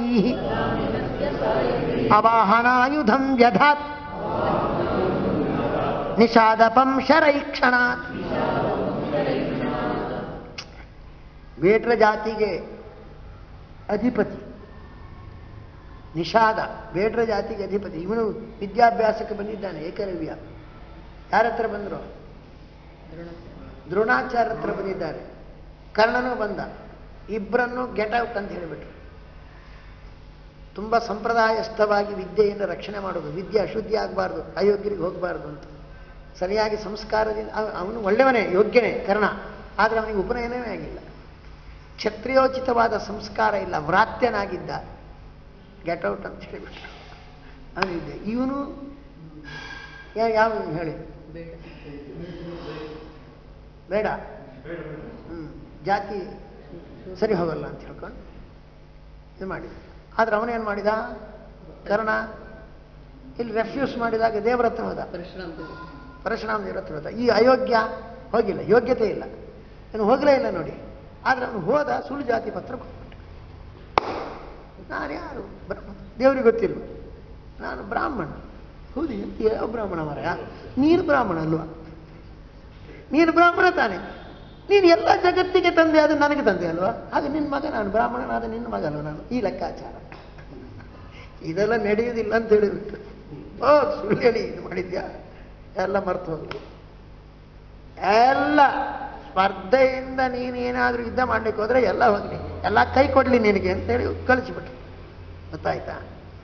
Speaker 1: ಅವಾಹನಾಯುಧಂ ವ್ಯಧಾತ್ ನಿಷಾದಪಂ ಶರೈಕ್ಷಣಾತ್ ವೇಟ್ರ ಜಾತಿಗೆ ಅಧಿಪತಿ ನಿಷಾದ ಬೇಡ್ರ ಜಾತಿಗೆ ಅಧಿಪತಿ ಇವನು ವಿದ್ಯಾಭ್ಯಾಸಕ್ಕೆ ಬಂದಿದ್ದಾನೆ ಏಕಲವ್ಯ ಯಾರ ಹತ್ರ ಬಂದರು ದ್ರೋಣಾಚಾರ್ಯ ಹತ್ರ ಬಂದಿದ್ದಾರೆ ಕರ್ಣನೂ ಬಂದ ಇಬ್ಬರನ್ನು ಗೆಟ್ ಔಟ್ ಅಂತ ಹೇಳಿಬಿಟ್ರು ತುಂಬ ಸಂಪ್ರದಾಯಸ್ಥವಾಗಿ ವಿದ್ಯೆಯಿಂದ ರಕ್ಷಣೆ ಮಾಡೋದು ವಿದ್ಯೆ ಅಶುದ್ಧಿ ಆಗಬಾರ್ದು ಅಯೋಗ್ಯರಿಗೆ ಹೋಗಬಾರ್ದು ಅಂತ ಸರಿಯಾಗಿ ಸಂಸ್ಕಾರದಿಂದ ಅವ- ಅವನು ಒಳ್ಳೆಯವನೇ ಯೋಗ್ಯನೇ ಕರ್ಣ ಆದರೆ ಅವನಿಗೆ ಉಪನಯನವೇ ಆಗಿಲ್ಲ ಕ್ಷತ್ರಿಯೋಚಿತವಾದ ಸಂಸ್ಕಾರ ಇಲ್ಲ ವ್ರಾತ್ಯನಾಗಿದ್ದ ಗೆಟ್ ಔಟ್ ಅಂತ ಹೇಳಿಬಿಟ್ರು ಅವನಿದ್ದೆ ಇವನು ಯಾವ ಹೇಳಿ ಬೇಡ ಹ್ಮ್ ಜಾತಿ ಸರಿ ಹೋಗಲ್ಲ ಅಂತ ಹೇಳ್ಕೊಂಡು ಇದು ಮಾಡಿದ ಆದ್ರೆ ಅವನೇನು ಮಾಡಿದ ಕರ್ಣ ಇಲ್ಲಿ ರೆಫ್ಯೂಸ್ ಮಾಡಿದಾಗ ದೇವರ ಹತ್ರ ಹೋದ ಪರಶುರಾಮ ದೇವರ ಹತ್ರ ಹೋದ ಈ ಅಯೋಗ್ಯ ಹೋಗಿಲ್ಲ ಯೋಗ್ಯತೆ ಇಲ್ಲ ಇನ್ನು ಹೋಗಲೇ ಇಲ್ಲ ನೋಡಿ ಆದ್ರೆ ಅವನು ಹೋದ ಸುಳ್ಳು ಜಾತಿ ಪತ್ರ ಕೊಟ್ಬಿಟ್ಟ ನಾನು ಯಾರು ಬ್ರಹ್ಮ ದೇವರಿಗೆ ಗೊತ್ತಿಲ್ಲ ನಾನು ಬ್ರಾಹ್ಮಣ ಹೌದು ಎಂತ ಯಾವ ಬ್ರಾಹ್ಮಣ ಮರ ನೀನು ಬ್ರಾಹ್ಮಣ ಅಲ್ವಾ ನೀನು ಬ್ರಾಹ್ಮಣ ತಾನೆ ನೀನು ಎಲ್ಲ ಜಗತ್ತಿಗೆ ತಂದೆ ಅದು ನನಗೆ ತಂದೆ ಅಲ್ವಾ ಹಾಗೆ ನಿನ್ನ ಮಗ ನಾನು ಬ್ರಾಹ್ಮಣನಾದ ನಿನ್ನ ಮಗ ಅಲ್ವಾ ನಾನು ಈ ಲೆಕ್ಕಾಚಾರ ಇದೆಲ್ಲ ನಡೆಯುವುದಿಲ್ಲ ಅಂತ ಹೇಳಿಬಿಟ್ಟು ಓ ಸುಳ್ಳು ಹೇಳಿ ಇದು ಮಾಡಿದ್ಯಾ ಎಲ್ಲ ಮರ್ತು ಹೋಗ್ಲಿ ಎಲ್ಲ ಸ್ಪರ್ಧೆಯಿಂದ ನೀನೇನಾದ್ರೂ ಯುದ್ಧ ಮಾಡ್ಲಿಕ್ಕೆ ಹೋದ್ರೆ ಎಲ್ಲ ಹೋಗ್ಲಿ ಎಲ್ಲ ಕೈ ಕೊಡ್ಲಿ ನಿನಗೆ ಅಂತೇಳಿ ಕಳಿಸ್ಬಿಟ್ರು ಗೊತ್ತಾಯ್ತಾ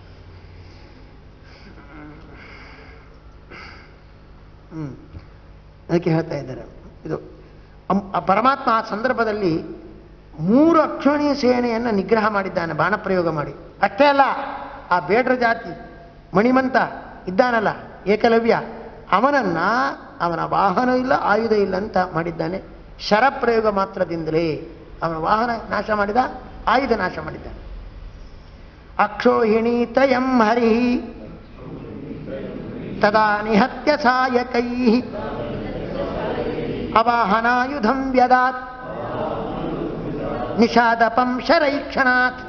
Speaker 1: ಹ್ಮ್ ಅದಕ್ಕೆ ಹೇಳ್ತಾ ಇದ್ದಾರೆ ಇದು ಅಂ- ಆ ಪರಮಾತ್ಮ ಆ ಸಂದರ್ಭದಲ್ಲಿ ಮೂರು ಅಕ್ಷೋಣಿ ಸೇನೆಯನ್ನು ನಿಗ್ರಹ ಮಾಡಿದ್ದಾನೆ ಬಾಣಪ್ರಯೋಗ ಮಾಡಿ ಅಷ್ಟೇ ಅಲ್ಲ ಆ ಬೇಡ್ರ ಜಾತಿ ಮಣಿಮಂತ ಇದ್ದಾನಲ್ಲ ಏಕಲವ್ಯ ಅವನನ್ನ ಅವನ ವಾಹನ ಇಲ್ಲ ಆಯುಧ ಇಲ್ಲ ಅಂತ ಮಾಡಿದ್ದಾನೆ ಶರಪ್ರಯೋಗ ಮಾತ್ರದಿಂದಲೇ ಅವನ ವಾಹನ ನಾಶ ಮಾಡಿದ ಆಯುಧ ನಾಶ ಮಾಡಿದ್ದಾನೆ ಅಕ್ಷೋಹಿಣಿ ತಯಂ ಹರಿ ತದಾ ನಿಹತ್ಯ ಸಾಯಕೈ ಅವಾಹನಾಯುಧಂ ವ್ಯದಾತ್ ನಿಷಾದಪಂ ಶರೈಕ್ಷಣಾತ್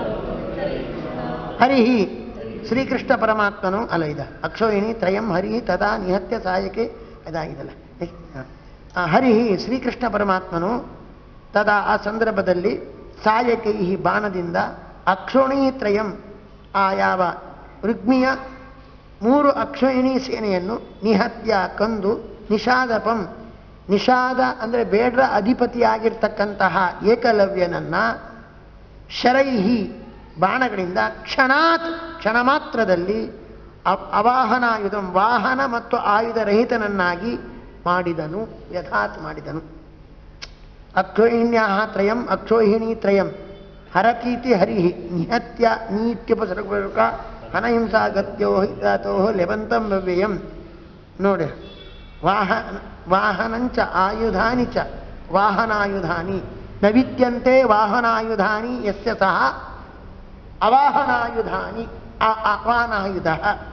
Speaker 1: ಹರಿ ಶ್ರೀಕೃಷ್ಣ ಪರಮಾತ್ಮನು ಅಲ್ಲ ಇದ ಅಕ್ಷೋಹಿಣಿ ತ್ರಯಂ ಹರಿ ತದಾ ನಿಹತ್ಯ ಸಾಯಕೆ ಇದಾಗಿದಲ್ಲ ಆ, ಹರಿ ಶ್ರೀಕೃಷ್ಣ ಪರಮಾತ್ಮನು ತದಾ ಆ ಸಂದರ್ಭದಲ್ಲಿ ಸಾಯಕೈ ಬಾಣದಿಂದ ಅಕ್ಷೋಣಿ ತ್ರಯಂ ಆ ಯಾವ ರುಗ್ಮಿಯ ಮೂರು ಅಕ್ಷೋಹಿಣಿ ಸೇನೆಯನ್ನು ನಿಹತ್ಯ ಕಂದು ನಿಷಾದಪಂ ನಿಷಾದ ಅಂದರೆ ಬೇಡ್ರ ಅಧಿಪತಿಯಾಗಿರ್ತಕ್ಕಂತಹ ಏಕಲವ್ಯನನ್ನ ಶರೈಹಿ ಬಾಣಗಳಿಂದ ಕ್ಷಣಾತ್ ಕ್ಷಣ ಮಾತ್ರದಲ್ಲಿ ಅ- ಅವಾಹನಾಯುಧ ವಾಹನ ಮತ್ತು ಆಯುಧ ರಹಿತನನ್ನಾಗಿ ಮಾಡಿದನು ಯಥಾತ್ ಮಾಡಿದನು ಅಕ್ಷೋಹಿಣ್ಯಾ ತ್ರಯಂ ಅಕ್ಷೋಹಿಣಿ ತ್ರಯಂ ಹರತೀತಿ ಹರಿ ನಿಹತ್ಯ ನೀತ್ಯುಪಸರ್ಗ ಅನಹಿಂಸಾ ಗತ್ಯೋ ಹಿತೋ ಲೆವಂತಂ ವ್ಯಯಂ ನೋಡಿ ವಾಹ ವಾಹನಂಚ ಆಯುಧಾನಿ ಚ ವಾಹನಾಯುಧಾನಿ ನ ವಿದ್ಯಂತೆ ವಾಹನಾಯುಧಾನಿ ಯಸ್ಯ ಸಹ ಅವಾಹನಾಯುಧಾನಿ ಆ ಆಹ್ವಾನಾಯುಧ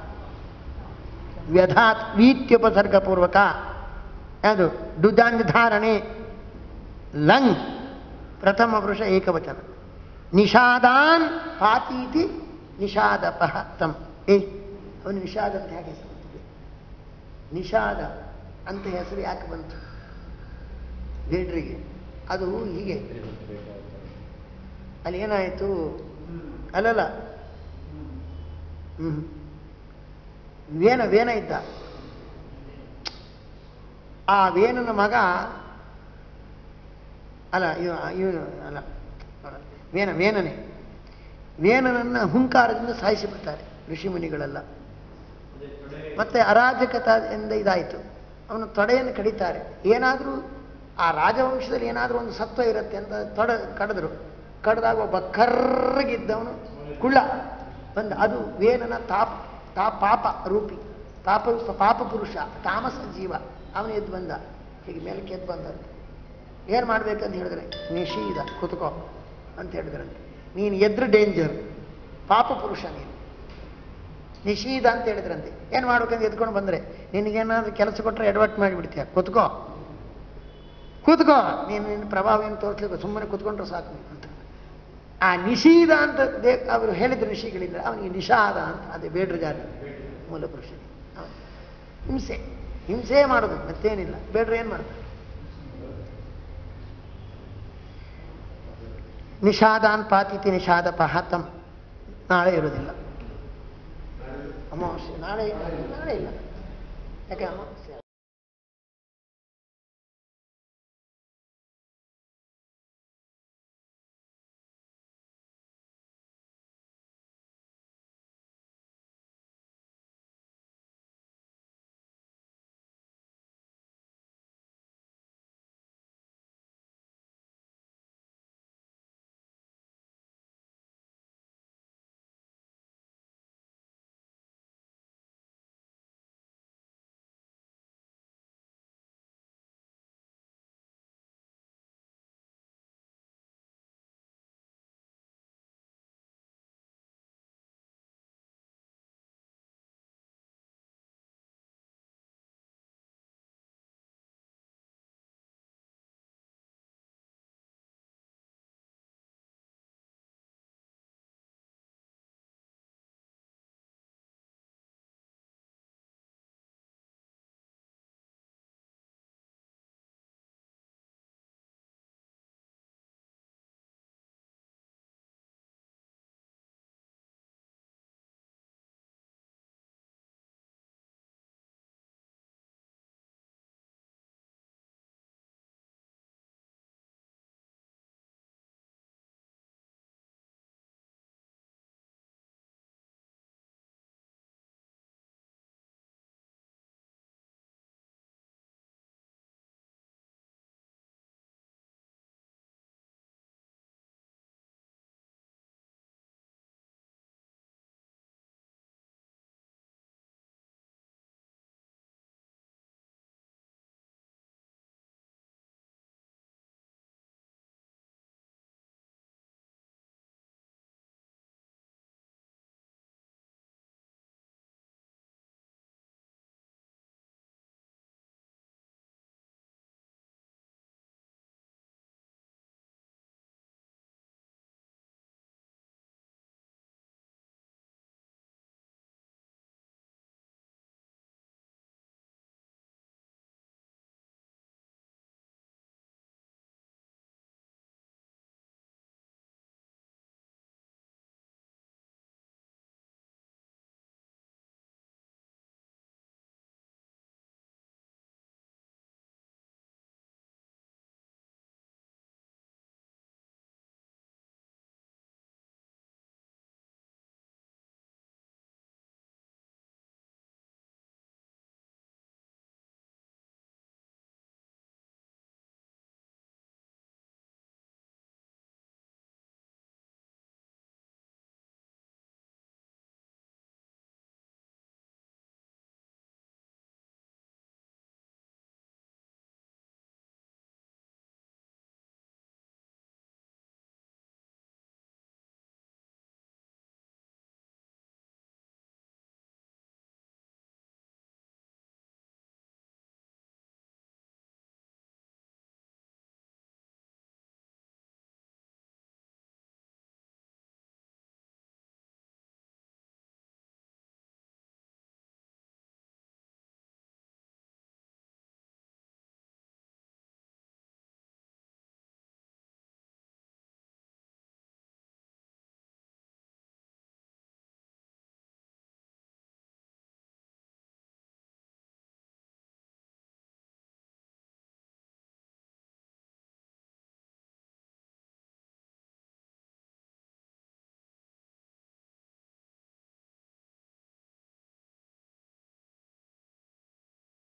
Speaker 1: ವ್ಯಧಾತ್ ವೀತ್ಯುಪಸರ್ಗಪೂರ್ವಕ ಅದು ಡುದಾನ್ಧಾರಣೆ ಲಂಗ್ ಪ್ರಥಮ ಪುರುಷ ಏಕವಚನ ನಿಷಾದಾನ್ ಪಾತೀತಿ ನಿಷಾದಪಃ ತಂ ಏ ಅವನು ನಿಷಾದ ಅಂತ ಹೇಗೆ ಹೆಸರು ಬಂತು? ನಿಷಾದ ಅಂತ ಹೆಸರು ಯಾಕೆ ಬಂತು ಬೇಡ್ರಿಗೆ ಅದು ಹೀಗೆ ಅಲ್ಲಿ ಏನಾಯಿತು ಅಲ್ಲಲ್ಲ ಹ್ಮ್ ವೇನ ವೇನ ಇದ್ದ ಆ ವೇನನ ಮಗ ಅಲ್ಲ ಇವ ಇವನು ಅಲ್ಲ ವೇನ ವೇನನೇ ವೇನನನ್ನ ಹುಂಕಾರದಿಂದ ಸಾಯಿಸಿಬಿಡ್ತಾರೆ ಋಷಿಮುನಿಗಳೆಲ್ಲ ಮತ್ತೆ ಅರಾಜಕತೆಯಿಂದ ಇದಾಯಿತು ಅವನು ತೊಡೆಯನ್ನು ಕಡಿತಾರೆ ಏನಾದರೂ ಆ ರಾಜವಂಶದಲ್ಲಿ ಏನಾದರೂ ಒಂದು ಸತ್ವ ಇರುತ್ತೆ ಅಂತ ತೊಡೆ ಕಡಿದ್ರು ಕಡ್ದಾಗ ಒಬ್ಬ ಕರ್ರಗಿದ್ದವನು ಕುಳ್ಳ ಬಂದ ಅದು ವೇನನ ತಾಪ ತಾ ಪಾಪ ರೂಪಿ ಪಾಪ ಪಾಪ ಪುರುಷ ತಾಮಸ ಜೀವ ಅವನು ಎದ್ದು ಬಂದ ಹೀಗೆ ಮೇಲಕ್ಕೆ ಎದ್ದು ಬಂದಂತೆ ಏನು ಮಾಡ್ಬೇಕಂತ ಹೇಳಿದ್ರೆ ನಿಷೀದ ಕುತ್ಕೋ ಅಂತ ಹೇಳಿದ್ರಂತೆ ನೀನು ಎದ್ರು ಡೇಂಜರ್ ಪಾಪ ಪುರುಷ ನೀನು ನಿಷೀದ ಅಂತ ಹೇಳಿದ್ರಂತೆ ಏನು ಮಾಡ್ಬೇಕಂತ ಎದ್ಕೊಂಡು ಬಂದರೆ ನಿನಗೇನಾದ್ರೂ ಕೆಲಸ ಕೊಟ್ಟರೆ ಎಡವಟ್ ಮಾಡಿಬಿಡ್ತೀಯ ಕುತ್ಕೋ ಕೂತ್ಕೋ ನೀನು ನಿನ್ನ ಪ್ರಭಾವ ಏನು ತೋರಿಸ್ಲಿಕ್ಕೆ ಸುಮ್ಮನೆ ಕೂತ್ಕೊಂಡ್ರೆ ಸಾಕು ನೀನು ಅಂತ ಆ ನಿಷೀದ ಅಂತ ದೇ ಅವರು ಹೇಳಿದ ಋಷಿಗಳಿಂದ ಅವನಿಗೆ ನಿಷಾದ ಅಂತ ಅದೇ ಬೇಡ್ರ ಜಾತಿ ಮೂಲ ಪುರುಷ ಅವನು. ಹಿಂಸೆ ಹಿಂಸೆ ಮಾಡೋದು ಮತ್ತೇನಿಲ್ಲ ಬೇಡ್ರ ಏನು ಮಾಡ್ತಾರೆ ನಿಷಾದಾನ್ ಪಾತಿತಿ ನಿಷಾದ ಪಹತಂ ನಾಳೆ ಇರೋದಿಲ್ಲ ಅಮಾವಾಸ್ಯೆ ನಾಳೆ ನಾಳೆ ಇಲ್ಲ ಯಾಕೆ ಅಮಾವಾಸ್ಯೆ